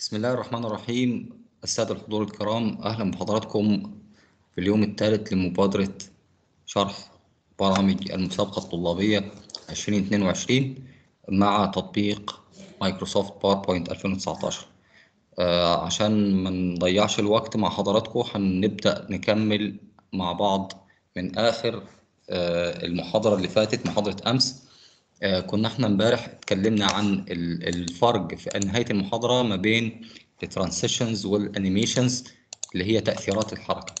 بسم الله الرحمن الرحيم السادة الحضور الكرام أهلا بحضراتكم في اليوم الثالث لمبادرة شرح برامج المسابقة الطلابية 2022 مع تطبيق مايكروسوفت باوربوينت 2019 آه عشان ما نضيعش الوقت مع حضراتكم هنبدأ نكمل مع بعض من آخر آه المحاضرة اللي فاتت محاضرة أمس آه كنا احنا امبارح اتكلمنا عن الفرق في نهاية المحاضرة ما بين الترانسيشنز والانيميشنز اللي هي تأثيرات الحركة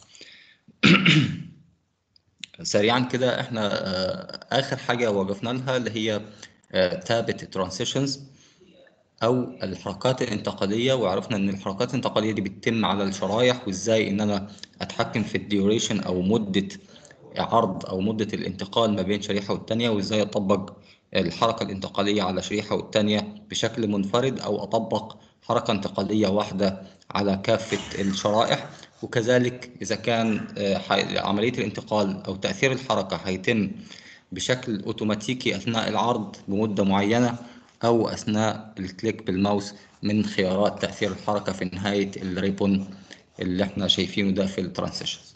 سريعا كده احنا آه آخر حاجة وقفنا لها اللي هي آه تابة الترانسيشنز او الحركات الانتقاليه وعرفنا ان الحركات الانتقاليه دي بتتم على الشرايح وازاي ان انا اتحكم في الديوريشن او مده عرض او مده الانتقال ما بين شريحه والتانيه وازاي اطبق الحركه الانتقاليه على شريحه والتانيه بشكل منفرد او اطبق حركه انتقاليه واحده على كافه الشرائح وكذلك اذا كان عمليه الانتقال او تاثير الحركه هيتم بشكل اوتوماتيكي اثناء العرض بمده معينه أو أثناء الكليك بالماوس من خيارات تأثير الحركة في نهاية الريبون اللي احنا شايفينه ده في الترانسيشنز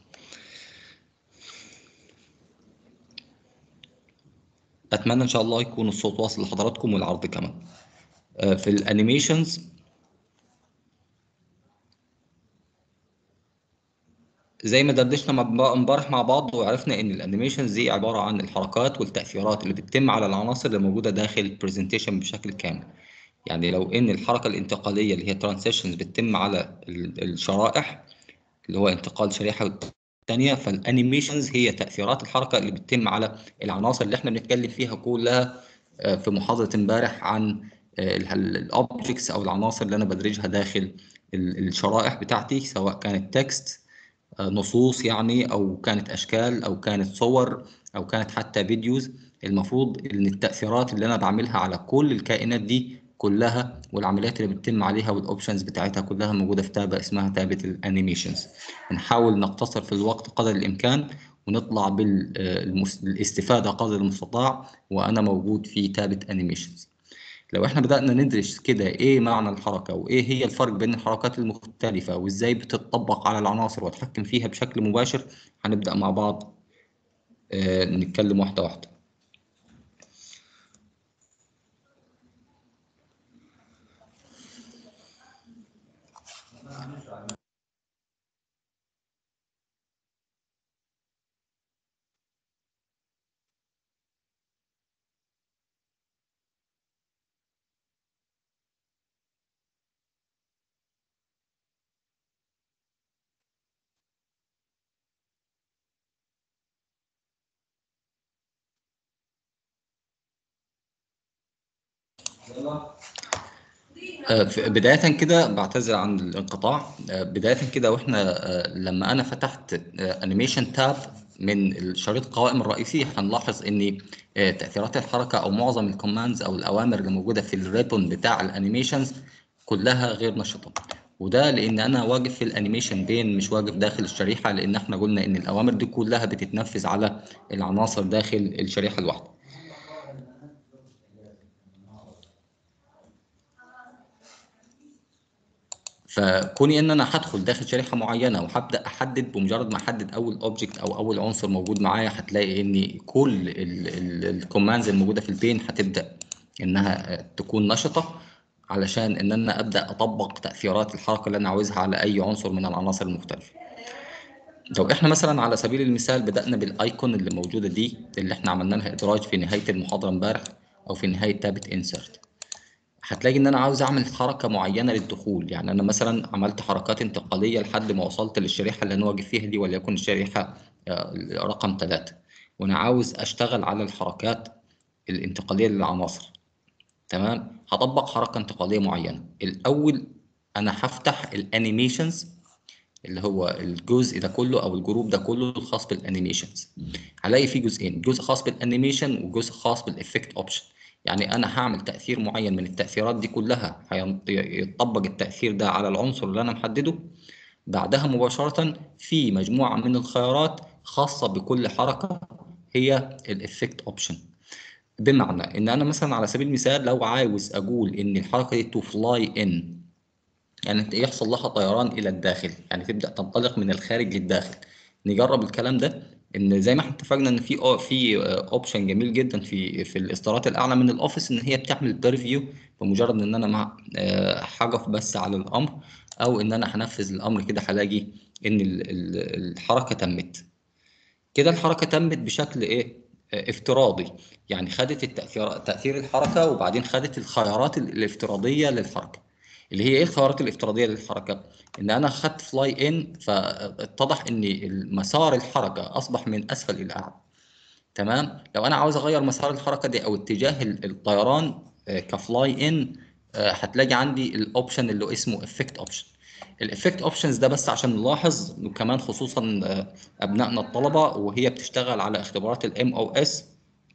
أتمنى إن شاء الله يكون الصوت واصل لحضراتكم والعرض كمان في الأنيميشنز زي ما دردشنا امبارح مع بعض وعرفنا ان الانيميشنز دي عباره عن الحركات والتاثيرات اللي بتتم على العناصر اللي موجوده داخل البرزنتيشن بشكل كامل يعني لو ان الحركه الانتقاليه اللي هي ترانزيشنز بتتم على الشرائح اللي هو انتقال شريحه والثانيه فالانيميشنز هي تاثيرات الحركه اللي بتتم على العناصر اللي احنا بنتكلم فيها كلها في محاضره امبارح عن الاوبجكتس او العناصر اللي انا بدرجها داخل الشرائح بتاعتي سواء كانت تكست نصوص يعني او كانت اشكال او كانت صور او كانت حتى فيديوز المفروض ان التاثيرات اللي انا بعملها على كل الكائنات دي كلها والعمليات اللي بتتم عليها والاوبشنز بتاعتها كلها موجوده في تابه اسمها تابه الانيميشنز نحاول نقتصر في الوقت قدر الامكان ونطلع بالاستفاده قدر المستطاع وانا موجود في تابه انيميشنز لو احنا بدأنا ندرس كده ايه معنى الحركة وايه هي الفرق بين الحركات المختلفة وازاي بتطبق على العناصر واتحكم فيها بشكل مباشر هنبدأ مع بعض اه نتكلم واحدة واحدة بداية كده بعتذر عن الانقطاع بداية كده واحنا لما انا فتحت انيميشن تاب من الشريط القوائم الرئيسي هنلاحظ ان تأثيرات الحركة او معظم الكوماندز او الاوامر اللي موجودة في الريبون بتاع الانيميشنز كلها غير نشطة وده لان انا واقف في الانيميشن بين مش واقف داخل الشريحة لان احنا قلنا ان الاوامر دي كلها بتتنفذ على العناصر داخل الشريحة الواحدة فكوني ان انا هدخل داخل شريحه معينه وهبدا احدد بمجرد ما احدد اول اوبجكت او اول عنصر موجود معايا هتلاقي ان كل الكوماندز الموجوده في البين هتبدا انها تكون نشطه علشان ان انا ابدا اطبق تاثيرات الحركه اللي انا عاوزها على اي عنصر من العناصر المختلفه لو احنا مثلا على سبيل المثال بدانا بالايكون اللي موجوده دي اللي احنا عملنا لها ادراج في نهايه المحاضره امبارح او في نهايه تابه انسرت هتلاقي ان انا عاوز اعمل حركه معينه للدخول يعني انا مثلا عملت حركات انتقاليه لحد ما وصلت للشريحه اللي انا واقف فيها دي وليكن الشريحه رقم ثلاثة وانا عاوز اشتغل على الحركات الانتقاليه للعناصر تمام هطبق حركه انتقاليه معينه الاول انا هفتح الانيميشنز اللي هو الجزء ده كله او الجروب ده كله الخاص بالانيميشنز هلاقي فيه جزئين جزء خاص بالانيميشن وجزء خاص بالافكت اوبشن يعني انا هعمل تاثير معين من التاثيرات دي كلها هيطبق التاثير ده على العنصر اللي انا محدده بعدها مباشره في مجموعه من الخيارات خاصه بكل حركه هي الافكت اوبشن بمعنى ان انا مثلا على سبيل المثال لو عاوز اقول ان الحركه دي تو فلاي ان يعني يحصل لها طيران الى الداخل يعني تبدا تنطلق من الخارج للداخل نجرب الكلام ده ان زي ما احنا اتفقنا ان في في اوبشن جميل جدا في في الاصدارات الاعلى من الاوفيس ان هي بتعمل بريفيو بمجرد ان انا مع حجف بس على الامر او ان انا هنفذ الامر كده هلاقي ان الحركه تمت كده الحركه تمت بشكل ايه افتراضي يعني خدت التاثير تاثير الحركه وبعدين خدت الخيارات الافتراضيه للحركه اللي هي ايه الخيارات الافتراضيه للحركه ان انا خدت فلاي ان فاتضح ان مسار الحركه اصبح من اسفل الى اعلى تمام لو انا عاوز اغير مسار الحركه دي او اتجاه الطيران كفلاي ان هتلاقي عندي الاوبشن اللي اسمه افكت اوبشن الافكت اوبشنز ده بس عشان نلاحظ وكمان خصوصا ابنائنا الطلبه وهي بتشتغل على اختبارات الام او اس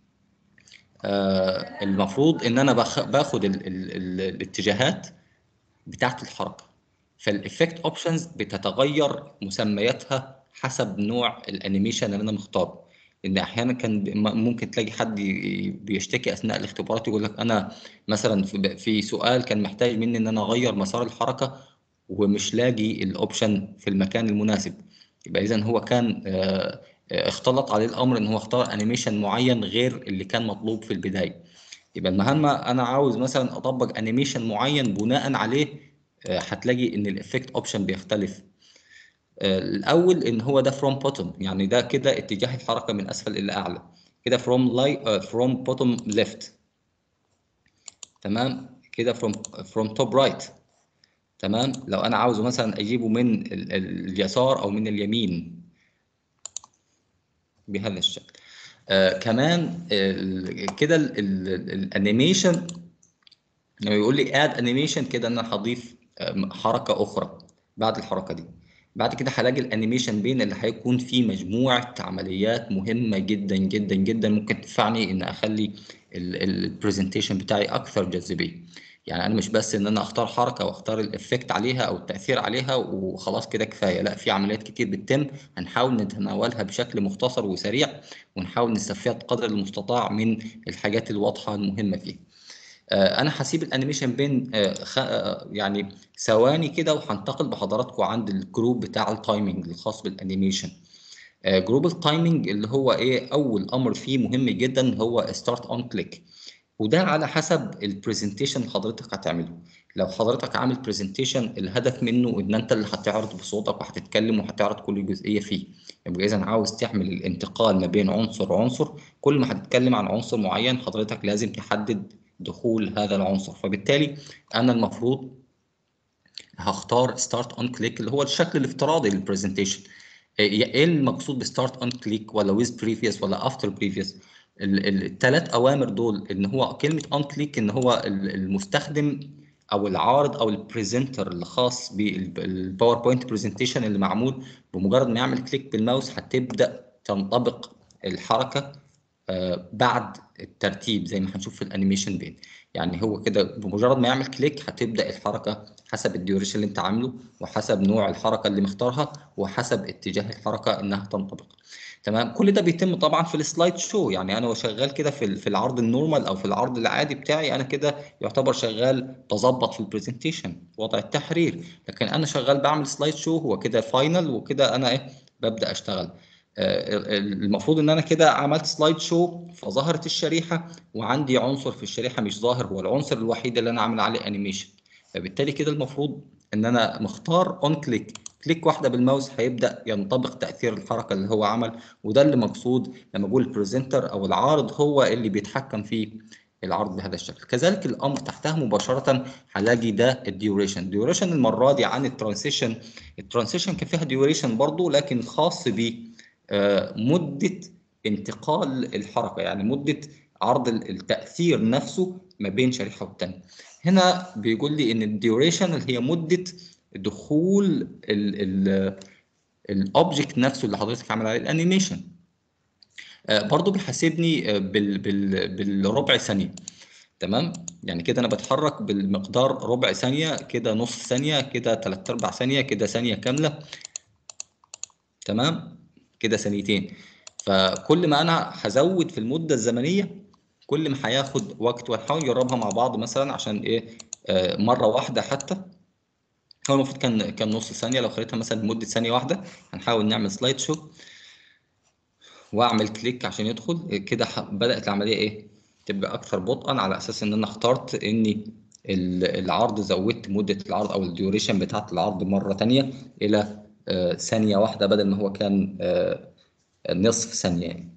المفروض ان انا باخد ال ال ال الاتجاهات بتاعت الحركه فالافكت اوبشنز بتتغير مسمياتها حسب نوع الانيميشن اللي انا مختاره لان احيانا كان ممكن تلاقي حد بيشتكي اثناء الاختبارات يقول لك انا مثلا في سؤال كان محتاج مني ان انا اغير مسار الحركه ومش لاقي الاوبشن في المكان المناسب يبقى اذا هو كان اختلط عليه الامر ان هو اختار انيميشن معين غير اللي كان مطلوب في البدايه يبقى المهمه انا عاوز مثلا اطبق انيميشن معين بناء عليه هتلاقي ان الافكت اوبشن بيختلف الاول ان هو ده فروم بوتوم يعني ده كده اتجاه الحركه من اسفل الى اعلى كده فروم لاي فروم بوتوم ليفت تمام كده فروم فروم توب رايت تمام لو انا عاوزه مثلا اجيبه من اليسار او من اليمين بهذا الشكل آه كمان آه كده الانيميشن لما يقول لي اد انيميشن كده انا هضيف آه حركه اخرى بعد الحركه دي بعد كده هلاقي الانيميشن بين اللي هيكون فيه مجموعه عمليات مهمه جدا جدا جدا ممكن تدفعني ان اخلي البرزنتيشن بتاعي اكثر جاذبيه يعني انا مش بس ان انا اختار حركه واختار الافكت عليها او التاثير عليها وخلاص كده كفايه لا في عمليات كتير بتتم هنحاول نتناولها بشكل مختصر وسريع ونحاول نستفيد قدر المستطاع من الحاجات الواضحه المهمه فيها انا هسيب الانيميشن بين يعني ثواني كده وهنتقل بحضراتكم عند الجروب بتاع التايمنج الخاص بالانيميشن جروب التايمنج اللي هو ايه اول امر فيه مهم جدا هو ستارت اون كليك وده على حسب البرزنتيشن اللي حضرتك هتعمله لو حضرتك عامل برزنتيشن الهدف منه ان انت اللي هتعرض بصوتك وهتتكلم وهتعرض كل جزئيه فيه يبقى اذا عاوز تعمل الانتقال ما بين عنصر وعنصر كل ما هتتكلم عن عنصر معين حضرتك لازم تحدد دخول هذا العنصر فبالتالي انا المفروض هختار ستارت اون كليك اللي هو الشكل الافتراضي للبرزنتيشن ايه المقصود بستارت اون كليك ولا ويز بريفيوس ولا افتر بريفيوس الثلاث اوامر دول ان هو كلمه اون كليك ان هو المستخدم او العارض او البريزنتر الخاص بالباوربوينت برزنتيشن اللي معمول بمجرد ما يعمل كليك بالماوس هتبدا تنطبق الحركه بعد الترتيب زي ما هنشوف في الانيميشن بين يعني هو كده بمجرد ما يعمل كليك هتبدا الحركه حسب الديوريشن اللي انت عامله وحسب نوع الحركه اللي مختارها وحسب اتجاه الحركه انها تنطبق تمام كل ده بيتم طبعا في السلايد شو يعني انا وشغال كده في في العرض النورمال او في العرض العادي بتاعي انا كده يعتبر شغال بظبط في البرزنتيشن وضع التحرير لكن انا شغال بعمل سلايد شو هو كده فاينل وكده انا ايه ببدا اشتغل المفروض ان انا كده عملت سلايد شو فظهرت الشريحه وعندي عنصر في الشريحه مش ظاهر هو العنصر الوحيد اللي انا عامل عليه انيميشن فبالتالي كده المفروض ان انا مختار اون كليك كليك واحده بالماوس هيبدا ينطبق تاثير الحركه اللي هو عمل وده اللي مقصود لما اقول البرزنتر او العارض هو اللي بيتحكم في العرض بهذا الشكل كذلك الامر تحتها مباشره هلاقي ده الديوريشن الديوريشن المره دي عن الترانسيشن الترانسيشن كان فيها ديوريشن برضه لكن خاص ب مده انتقال الحركه يعني مده عرض التاثير نفسه ما بين شريحه والتانيه هنا بيقول لي ان الديوريشن اللي هي مده دخول الاوبجكت نفسه اللي حضرتك عامل عليه الانيميشن برضو بيحاسبني بال بال بالربع ثانيه تمام يعني كده انا بتحرك بالمقدار ربع ثانيه كده نص ثانيه كده ثلاث ارباع ثانيه كده ثانيه كامله تمام كده ثانيتين فكل ما انا هزود في المده الزمنيه كل ما هياخد وقت وهنحاول نجربها مع بعض مثلا عشان ايه آه مره واحده حتى هو المفروض كان كان نص ثانيه لو خليتها مثلا لمده ثانيه واحده هنحاول نعمل سلايد شو واعمل كليك عشان يدخل كده ح- بدات العمليه ايه تبقى اكثر بطئا على اساس ان انا اخترت اني ال- العرض زودت مده العرض او الديوريشن بتاعت العرض مره تانية الى آه، ثانيه واحده بدل ما هو كان آه، نصف ثانيه يعني.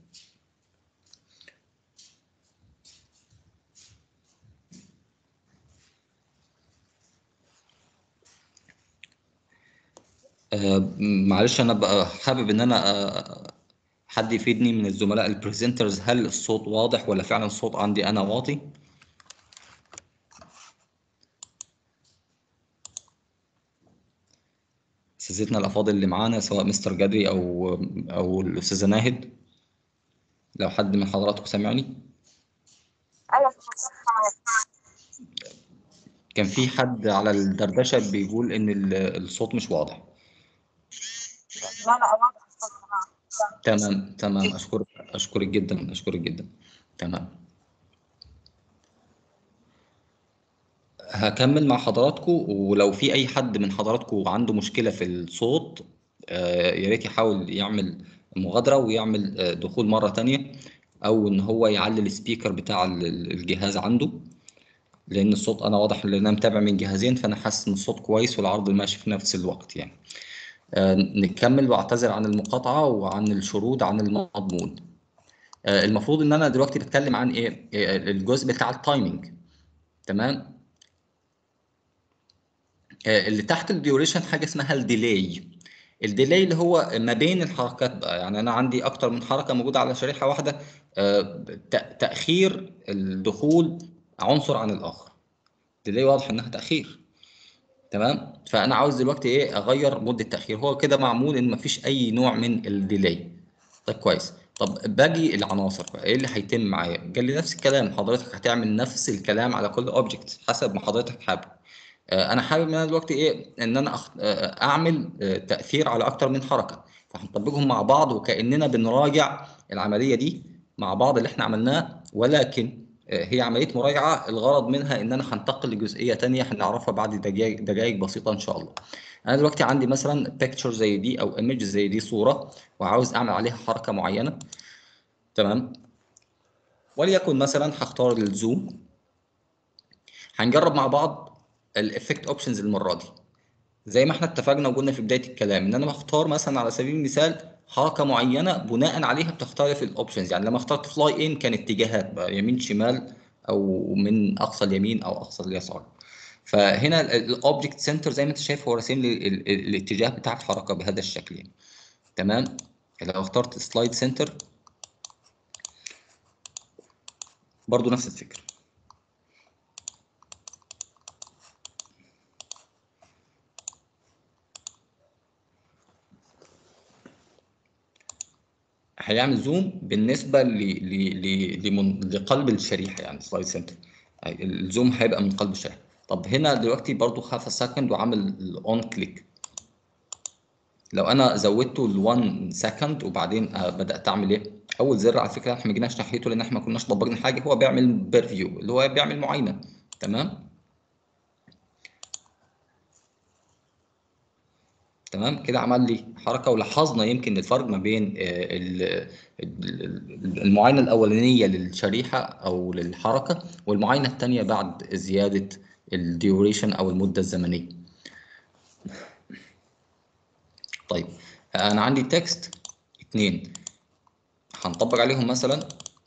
آه، معلش انا بقى حابب ان انا آه، حد يفيدني من الزملاء البريزنترز هل الصوت واضح ولا فعلا الصوت عندي انا واطي اساتذتنا الافاضل اللي معانا سواء مستر جدري او او الاستاذه ناهد لو حد من حضراتكم سامعني ايوه كان في حد على الدردشه بيقول ان ال- الصوت مش واضح لا لا واضح الصوت تمام تمام تمام اشكرك اشكرك جدا اشكرك جدا تمام هكمل مع حضراتكم ولو في اي حد من حضراتكم عنده مشكله في الصوت آه، يا ريت يحاول يعمل مغادره ويعمل آه، دخول مره تانية او ان هو يعلي السبيكر بتاع ال- ال- الجهاز عنده لان الصوت انا واضح ان انا متابع من جهازين فانا حاسس ان الصوت كويس والعرض ماشي في نفس الوقت يعني آه، نكمل واعتذر عن المقاطعه وعن الشرود عن المضمون آه، المفروض ان انا دلوقتي بتكلم عن ايه آه، الجزء بتاع التايمنج تمام آه، اللي تحت الديوريشن حاجه اسمها الديلي الديلي اللي هو ما بين الحركات بقى يعني انا عندي اكتر من حركه موجوده على شريحه واحده آه، ت- تاخير الدخول عنصر عن الاخر ديلي واضح انها تاخير تمام فانا عاوز دلوقتي ايه اغير مده تاخير هو كده معمول ان مفيش اي نوع من الديلي طيب كويس طب باقي العناصر بقى ايه اللي هيتم معايا قال لي نفس الكلام حضرتك هتعمل نفس الكلام على كل اوبجكت حسب ما حضرتك حابب آه، انا حابب ان انا دلوقتي ايه ان انا أخ... آه، اعمل آه، تاثير على اكتر من حركه فهنطبقهم مع بعض وكاننا بنراجع العمليه دي مع بعض اللي احنا عملناه ولكن آه، هي عمليه مراجعه الغرض منها ان انا هنتقل لجزئيه تانية هنعرفها بعد دقائق دقائق بسيطه ان شاء الله انا دلوقتي عندي مثلا بيكتشر زي دي او ايمج زي دي صوره وعاوز اعمل عليها حركه معينه تمام وليكن مثلا هختار الزوم هنجرب مع بعض الافكت اوبشنز المره دي زي ما احنا اتفقنا وقلنا في بدايه الكلام ان انا بختار مثلا على سبيل المثال حركه معينه بناء عليها بتختلف الاوبشنز يعني لما اخترت فلاي ان كان اتجاهات بقى يمين شمال او من اقصى اليمين او اقصى اليسار فهنا الاوبجكت سنتر زي ما انت شايف هو راسم لي ال- ال- الاتجاه بتاع الحركه بهذا الشكل يعني. تمام لو اخترت سلايد سنتر برضو نفس الفكره هيعمل زوم بالنسبه ل... ل... ل... لمن... لقلب الشريحه يعني سلايد سنتر الزوم هيبقى من قلب الشريحه طب هنا دلوقتي برضو خاف سكند وعامل الاون كليك لو انا زودته ل 1 سكند وبعدين آه، بدات اعمل ايه اول زر على فكره احنا ما جيناش ناحيته لان احنا ما كناش طبقنا حاجه هو بيعمل بيرفيو اللي هو بيعمل معاينه تمام تمام كده عمل لي حركه ولاحظنا يمكن الفرق ما بين آه، ال- ال- المعاينه الاولانيه للشريحه او للحركه والمعاينه الثانيه بعد زياده الديوريشن او المده الزمنيه طيب انا عندي تكست اتنين هنطبق عليهم مثلا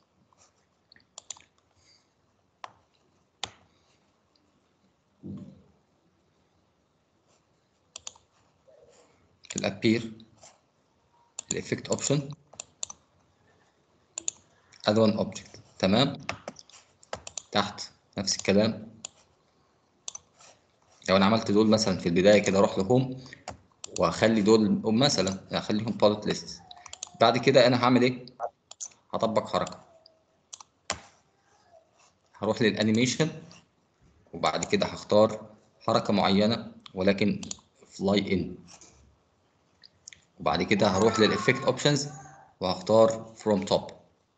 الابير الافكت اوبشن اد وان اوبجكت تمام تحت نفس الكلام لو انا عملت دول مثلا في البدايه كده اروح لهوم واخلي دول مثلا اخليهم باليت ليست بعد كده انا هعمل ايه هطبق حركه هروح للانيميشن وبعد كده هختار حركه معينه ولكن فلاي ان وبعد كده هروح للإفكت أوبشنز وهختار فروم توب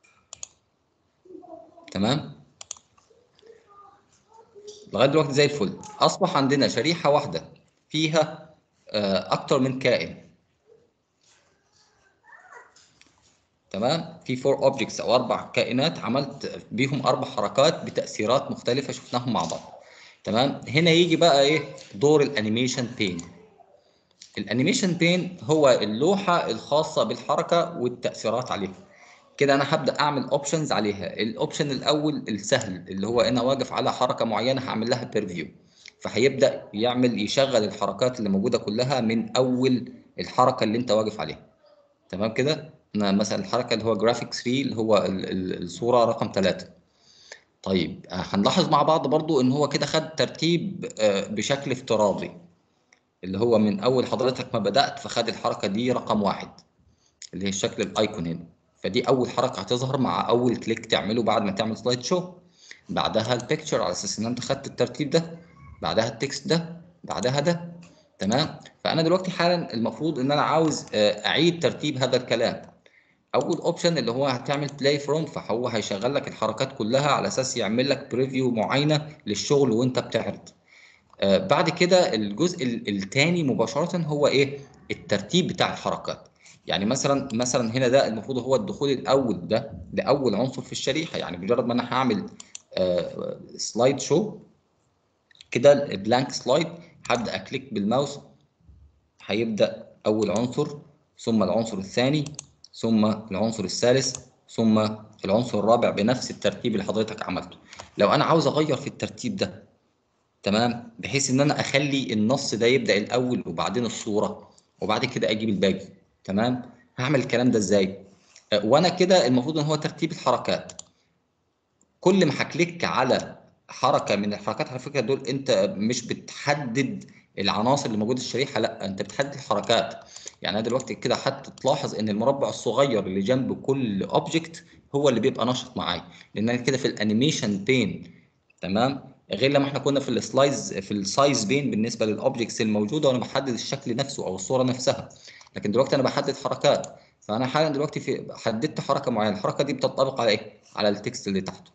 تمام لغاية دلوقتي زي الفل أصبح عندنا شريحة واحدة فيها آه، اكتر من كائن تمام في فور اوبجكتس او اربع كائنات عملت بيهم اربع حركات بتاثيرات مختلفه شفناهم مع بعض تمام هنا يجي بقى ايه دور الانيميشن بين الانيميشن بين هو اللوحه الخاصه بالحركه والتاثيرات عليها كده انا هبدا اعمل اوبشنز عليها الاوبشن الاول السهل اللي هو انا واقف على حركه معينه هعمل لها بيرفيو فهيبدا يعمل يشغل الحركات اللي موجوده كلها من اول الحركه اللي انت واقف عليها تمام كده انا مثلا الحركه اللي هو جرافيك 3 اللي هو ال- ال- الصوره رقم 3 طيب آه، هنلاحظ مع بعض برضو ان هو كده خد ترتيب آه، بشكل افتراضي اللي هو من اول حضرتك ما بدات فخد الحركه دي رقم واحد اللي هي الشكل الايكون هنا فدي اول حركه هتظهر مع اول كليك تعمله بعد ما تعمل سلايد شو بعدها البيكتشر على اساس ان انت خدت الترتيب ده بعدها التكست ده بعدها ده تمام فانا دلوقتي حالا المفروض ان انا عاوز آه، اعيد ترتيب هذا الكلام اول اوبشن اللي هو هتعمل بلاي فروم فهو هيشغل لك الحركات كلها على اساس يعمل لك بريفيو معينه للشغل وانت بتعرض آه، بعد كده الجزء الثاني مباشره هو ايه الترتيب بتاع الحركات يعني مثلا مثلا هنا ده المفروض هو الدخول الاول ده لاول عنصر في الشريحه يعني مجرد ما انا هعمل سلايد شو كده البلانك سلايد هبدا اكليك بالماوس هيبدا اول عنصر ثم العنصر الثاني ثم العنصر الثالث ثم العنصر الرابع بنفس الترتيب اللي حضرتك عملته لو انا عاوز اغير في الترتيب ده تمام بحيث ان انا اخلي النص ده يبدا الاول وبعدين الصوره وبعد كده اجيب الباقي تمام هعمل الكلام ده ازاي أه، وانا كده المفروض ان هو ترتيب الحركات كل ما هكليك على حركه من الحركات على فكره دول انت مش بتحدد العناصر اللي موجوده في الشريحه لا انت بتحدد الحركات يعني انا دلوقتي كده حتى تلاحظ ان المربع الصغير اللي جنب كل اوبجكت هو اللي بيبقى نشط معايا لان انا كده في الانيميشن بين تمام غير لما احنا كنا في السلايز في السايز بين بالنسبه للاوبجكتس الموجوده وانا بحدد الشكل نفسه او الصوره نفسها لكن دلوقتي انا بحدد حركات فانا حالا دلوقتي في حددت حركه معينه الحركه دي بتنطبق على ايه على التكست اللي تحته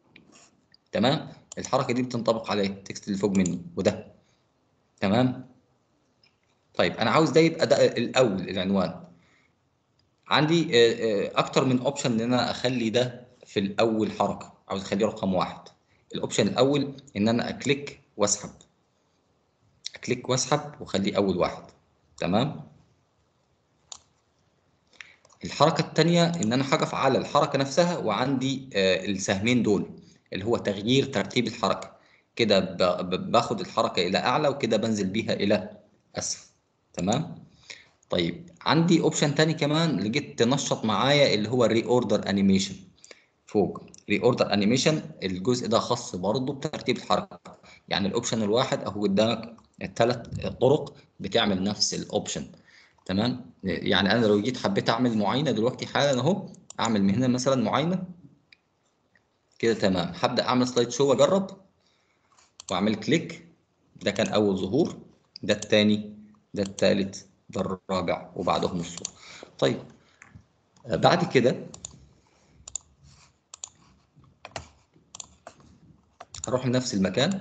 تمام الحركه دي بتنطبق على ايه التكست اللي فوق منه وده تمام طيب انا عاوز ده يبقى ده الاول العنوان عندي آه، آه، اكتر من اوبشن ان انا اخلي ده في الاول حركه عاوز اخليه رقم واحد الاوبشن الاول ان انا اكليك واسحب اكليك واسحب واخليه اول واحد تمام الحركه الثانيه ان انا هقف على الحركه نفسها وعندي آه، السهمين دول اللي هو تغيير ترتيب الحركه كده ب- ب- باخد الحركه الى اعلى وكده بنزل بيها الى اسفل تمام طيب عندي اوبشن تاني كمان لقيت تنشط معايا اللي هو الري اوردر انيميشن فوق ري اوردر انيميشن الجزء ده خاص برضه بترتيب الحركه يعني الاوبشن الواحد اهو قدامك الثلاث طرق بتعمل نفس الاوبشن تمام يعني انا لو جيت حبيت اعمل معاينه دلوقتي حالا اهو اعمل من هنا مثلا معاينه كده تمام هبدا اعمل سلايد شو واجرب واعمل كليك ده كان اول ظهور ده الثاني ده الثالث ده الرابع وبعدهم الصورة طيب آه، بعد كده هروح لنفس المكان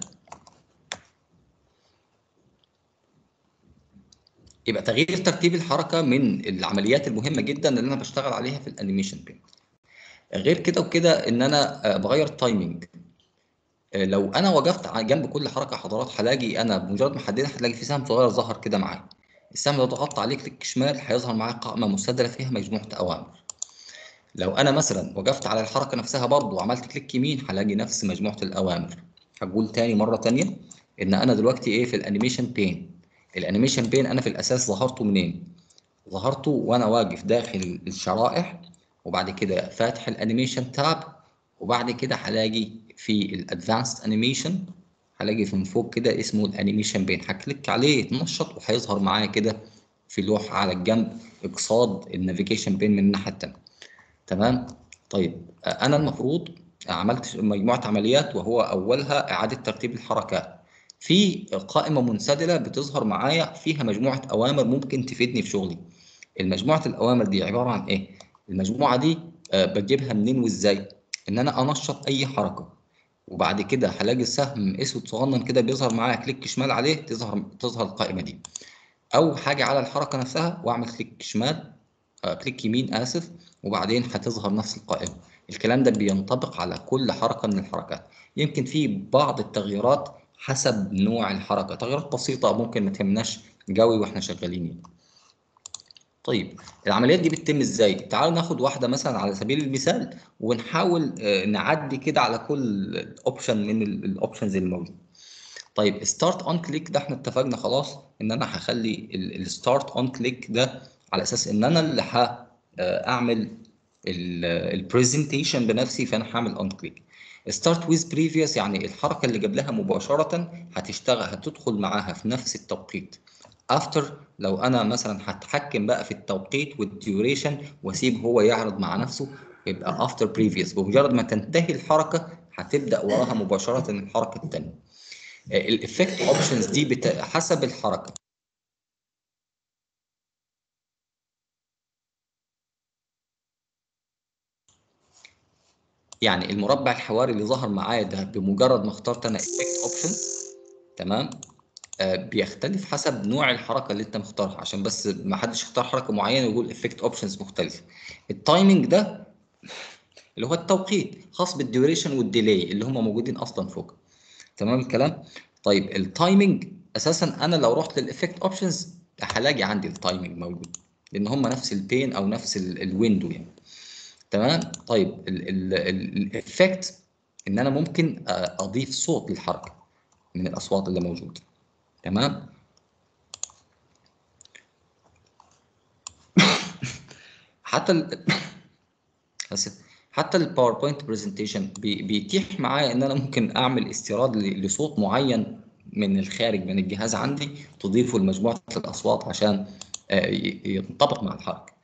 يبقى تغيير ترتيب الحركة من العمليات المهمة جدا اللي انا بشتغل عليها في الانيميشن بين غير كده وكده ان انا آه، بغير التايمنج آه، لو انا وقفت ع- جنب كل حركه حضرات هلاقي انا بمجرد ما حددها هتلاقي في سهم صغير ظهر كده معايا السهم لو ضغطت عليه كليك شمال هيظهر معايا قائمه مستدله فيها مجموعه اوامر لو انا مثلا وقفت على الحركه نفسها برضه وعملت كليك يمين هلاقي نفس مجموعه الاوامر هقول تاني مره تانيه ان انا دلوقتي ايه في الانيميشن بين الانيميشن بين انا في الاساس ظهرته منين ظهرته وانا واقف داخل الشرائح وبعد كده فاتح الانيميشن تاب وبعد كده هلاقي في الادفانسد انيميشن هلاقي من فوق كده اسمه الانيميشن بين هكليك عليه يتنشط وهيظهر معايا كده في لوحه على الجنب اقصاد النافيجيشن بين من الناحيه الثانيه تمام طيب آه، انا المفروض عملت مجموعه عمليات وهو اولها اعاده ترتيب الحركات في قائمه منسدله بتظهر معايا فيها مجموعه اوامر ممكن تفيدني في شغلي المجموعه الاوامر دي عباره عن ايه المجموعه دي آه، بجيبها منين وازاي ان انا انشط اي حركه وبعد كده هلاقي السهم اسود صغنن كده بيظهر معايا كليك شمال عليه تظهر تظهر القائمه دي او حاجه على الحركه نفسها واعمل كليك شمال آه كليك يمين اسف وبعدين هتظهر نفس القائمه الكلام ده بينطبق على كل حركه من الحركات يمكن في بعض التغييرات حسب نوع الحركه تغييرات بسيطه ممكن ما تهمناش قوي واحنا شغالين يعني. طيب العمليات دي بتتم ازاي تعالوا ناخد واحده مثلا على سبيل المثال ونحاول نعدي كده على كل اوبشن من الاوبشنز الموجوده طيب ستارت اون كليك ده احنا اتفقنا خلاص ان انا هخلي الستارت اون كليك ده على اساس ان انا اللي هاعمل البرزنتيشن بنفسي فانا هعمل اون كليك ستارت ويز بريفيوس يعني الحركه اللي قبلها مباشره هتشتغل هتدخل معاها في نفس التوقيت افتر لو انا مثلا هتحكم بقى في التوقيت والديوريشن واسيب هو يعرض مع نفسه يبقى افتر بريفيوس بمجرد ما تنتهي الحركه هتبدا وراها مباشره الحركه الثانيه الافكت اوبشنز دي بت... حسب الحركه يعني المربع الحواري اللي ظهر معايا ده بمجرد ما اخترت انا افكت اوبشن تمام آه بيختلف حسب نوع الحركه اللي انت مختارها عشان بس ما حدش يختار حركه معينه ويقول افكت اوبشنز مختلفه التايمنج ده اللي هو التوقيت خاص بالديوريشن والديلي اللي هم موجودين اصلا فوق تمام الكلام طيب التايمنج اساسا انا لو رحت للافكت اوبشنز هلاقي عندي التايمنج موجود لان هم نفس البين او نفس الويندو يعني تمام طيب الافكت ان انا ممكن اضيف صوت للحركه من الاصوات اللي موجوده تمام حتى ال... حتى الباوربوينت برزنتيشن بيتيح معايا ان انا ممكن اعمل استيراد لصوت معين من الخارج من الجهاز عندي تضيفه لمجموعه الاصوات عشان ينطبق مع الحركه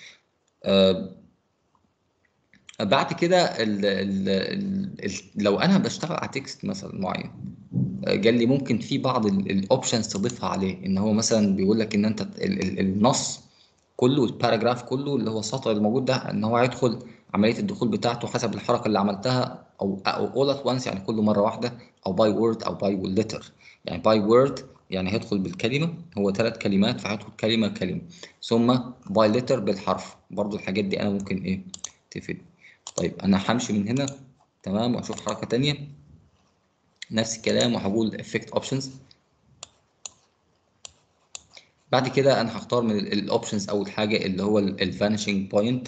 بعد كده ال ال ال لو انا بشتغل على تكست مثلا معين قال لي ممكن في بعض الاوبشنز تضيفها عليه ان هو مثلا بيقول لك ان انت النص كله الباراجراف كله اللي هو السطر الموجود ده ان هو هيدخل عمليه الدخول بتاعته حسب الحركه اللي عملتها او او اول ات وانس يعني كل مره واحده او باي وورد او باي ليتر يعني باي وورد يعني هيدخل بالكلمه هو ثلاث كلمات فهيدخل كلمه كلمه ثم باي ليتر بالحرف برضو الحاجات دي انا ممكن ايه تفيد طيب انا همشي من هنا تمام واشوف حركه ثانيه نفس الكلام وهقول افكت اوبشنز بعد كده انا هختار من الاوبشنز اول حاجه اللي هو الفانيشنج بوينت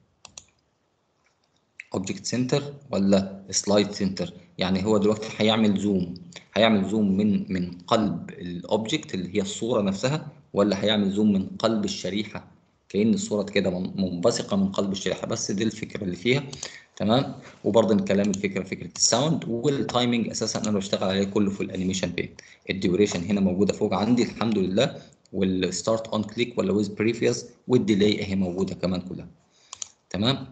اوبجكت سنتر ولا سلايد سنتر يعني هو دلوقتي هيعمل زوم هيعمل زوم من من قلب الاوبجكت اللي هي الصوره نفسها ولا هيعمل زوم من قلب الشريحه كأن الصورة كده منبثقة من قلب الشريحة بس دي الفكرة اللي فيها تمام وبرضه الكلام الفكرة فكرة الساوند والتايمنج أساسا أنا بشتغل عليه كله في الأنيميشن بين الديوريشن هنا موجودة فوق عندي الحمد لله والستارت اون كليك ولا ويز بريفيوس والديلي اهي موجودة كمان كلها تمام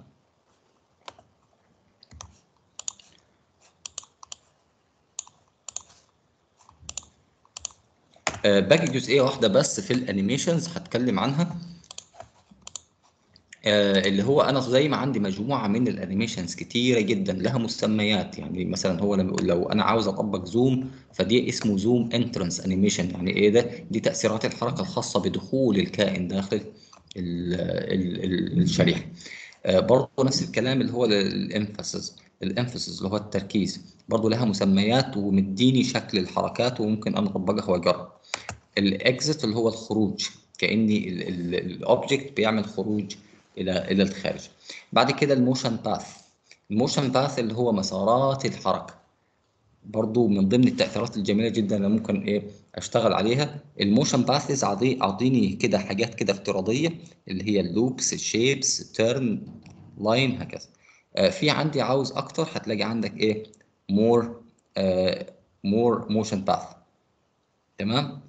آه باقي جزئية واحدة بس في الأنيميشنز هتكلم عنها آه اللي هو انا زي ما عندي مجموعه من الانيميشنز كتيره جدا لها مسميات يعني مثلا هو لما يقول لو انا عاوز اطبق زوم فدي اسمه زوم انترنس انيميشن يعني ايه ده دي تاثيرات الحركه الخاصه بدخول الكائن داخل ال ال ال الشريحه آه برضه نفس الكلام اللي هو الانفاسز الانفاسز اللي هو التركيز برضه لها مسميات ومديني شكل الحركات وممكن انا اطبقها واجرب الاكزit اللي هو الخروج كاني الاوبجكت بيعمل خروج الى الى الخارج بعد كده الموشن باث الموشن باث اللي هو مسارات الحركه برضو من ضمن التاثيرات الجميله جدا اللي ممكن ايه اشتغل عليها الموشن باثز اعطيني كده حاجات كده افتراضيه اللي هي اللوبس الشيبس تيرن لاين هكذا آه في عندي عاوز اكتر هتلاقي عندك ايه مور مور موشن باث تمام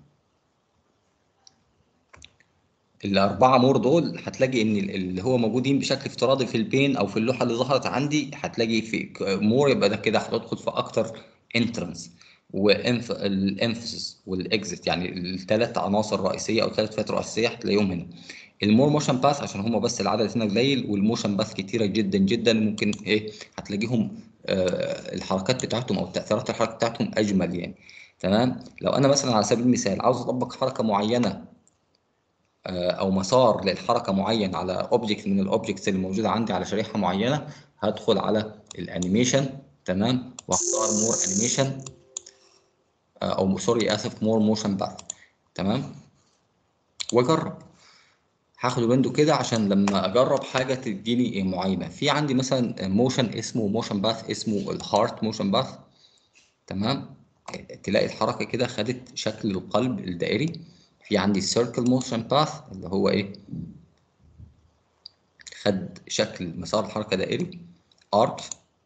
الأربعة مور دول هتلاقي إن اللي هو موجودين بشكل افتراضي في البين أو في اللوحة اللي ظهرت عندي هتلاقي في مور يبقى ده كده هتدخل في أكتر انترنس والانفسس والاكزيت يعني الثلاث عناصر رئيسية أو ثلاث فئات رئيسية هتلاقيهم هنا المور موشن باث عشان هم بس العدد هنا قليل والموشن باث كتيرة جدا جدا ممكن إيه هتلاقيهم آه، الحركات بتاعتهم او تاثيرات الحركه بتاعتهم اجمل يعني تمام لو انا مثلا على سبيل المثال عاوز اطبق حركه معينه آه، او مسار للحركه معين على اوبجكت من الاوبجكتس اللي موجوده عندي على شريحه معينه هدخل على الانيميشن تمام واختار مور انيميشن او سوري اسف مور موشن باث تمام واجرب هاخد ويندو كده عشان لما اجرب حاجه تديني إيه معينه في عندي مثلا موشن اسمه موشن باث اسمه الهارت موشن باث تمام تلاقي الحركه كده خدت شكل القلب الدائري في عندي سيركل موشن باث اللي هو ايه خد شكل مسار الحركه دائري ارك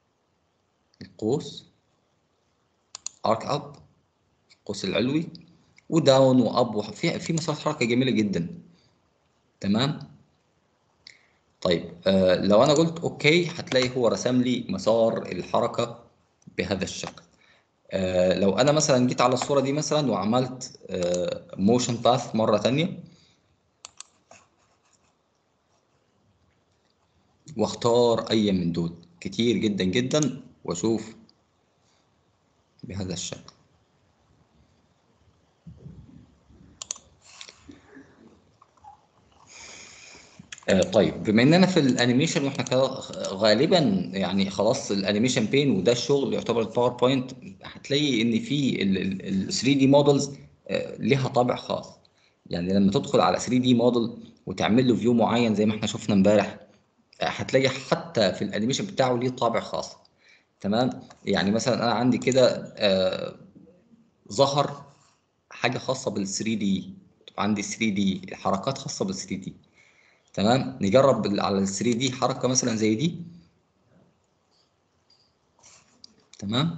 القوس ارك اب القوس العلوي وداون واب في في مسارات حركه جميله جدا تمام طيب آه لو انا قلت اوكي هتلاقي هو رسم لي مسار الحركه بهذا الشكل آه لو انا مثلا جيت على الصوره دي مثلا وعملت موشن باث مره ثانيه واختار اي من دول كتير جدا جدا واشوف بهذا الشكل آه، طيب بما اننا في الانيميشن واحنا كده غالبا يعني خلاص الانيميشن بين وده الشغل يعتبر الباوربوينت هتلاقي ان في ال 3 دي مودلز ليها طابع خاص يعني لما تدخل على 3 دي موديل وتعمل له فيو معين زي ما احنا شفنا امبارح آه، هتلاقي حتى في الانيميشن بتاعه ليه طابع خاص تمام يعني مثلا انا عندي كده آه، ظهر حاجه خاصه بال 3 دي عندي 3 دي حركات خاصه بال 3 دي تمام نجرب بال- على ال 3 دي حركه مثلا زي دي تمام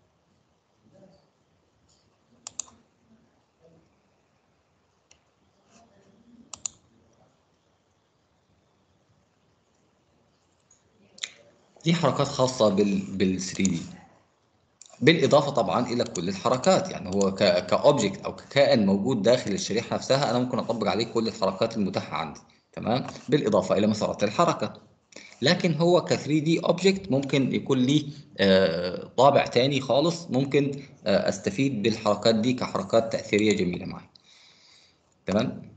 دي حركات خاصه بال بال 3 دي بالاضافه طبعا الى كل الحركات يعني هو ك كاوبجكت او ككائن موجود داخل الشريحه نفسها انا ممكن اطبق عليه كل الحركات المتاحه عندي تمام بالاضافه الى مسارات الحركه لكن هو ك 3 دي اوبجكت ممكن يكون ليه آه، طابع تاني خالص ممكن آه، استفيد بالحركات دي كحركات تاثيريه جميله معي تمام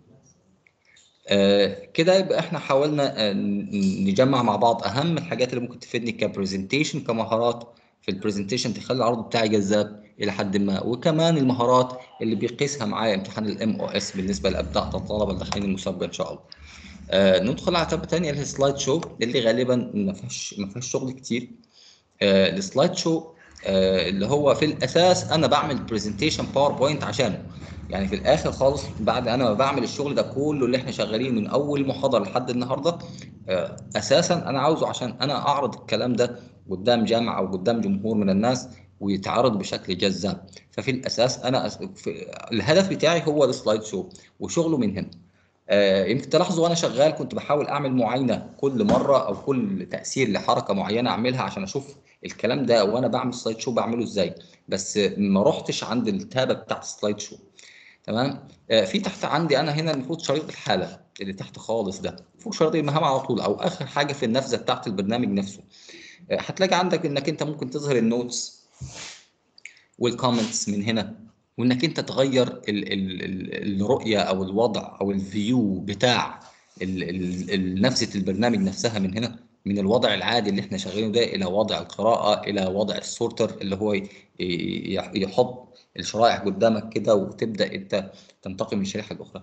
آه، كده يبقى احنا حاولنا آه، ن- نجمع مع بعض اهم الحاجات اللي ممكن تفيدني كبرزنتيشن كمهارات في البرزنتيشن تخلي العرض بتاعي جذاب الى حد ما وكمان المهارات اللي بيقيسها معايا امتحان الام او اس بالنسبه لابناء الطلبه اللي داخلين المسابقه ان شاء الله. آه ندخل على تابة تانية اللي هي سلايد شو اللي غالبا ما فيهاش ما فيهاش شغل كتير. آه السلايد شو آه اللي هو في الاساس انا بعمل برزنتيشن باوربوينت عشانه. يعني في الاخر خالص بعد انا ما بعمل الشغل ده كله اللي احنا شغالين من اول محاضره لحد النهارده آه، اساسا انا عاوزه عشان انا اعرض الكلام ده قدام جامعه او قدام جمهور من الناس ويتعرض بشكل جذاب ففي الاساس انا أس... في... الهدف بتاعي هو السلايد شو وشغله من هنا آه، يمكن تلاحظوا وانا شغال كنت بحاول اعمل معاينه كل مره او كل تاثير لحركه معينه اعملها عشان اشوف الكلام ده وانا بعمل سلايد شو بعمله ازاي بس ما رحتش عند التابه بتاعت السلايد شو تمام آه، في تحت عندي انا هنا المفروض شريط الحاله اللي تحت خالص ده فوق شريط المهام على طول او اخر حاجه في النافذه بتاعت البرنامج نفسه آه، هتلاقي عندك انك انت ممكن تظهر النوتس والكومنتس من هنا وانك انت تغير ال ال ال الرؤيه او الوضع او الفيو بتاع ال ال ال نافذه البرنامج نفسها من هنا من الوضع العادي اللي احنا شغالينه ده الى وضع القراءه الى وضع السورتر اللي هو ي- ي- يحط الشرائح قدامك كده وتبدا انت تنتقل من شريحه لاخرى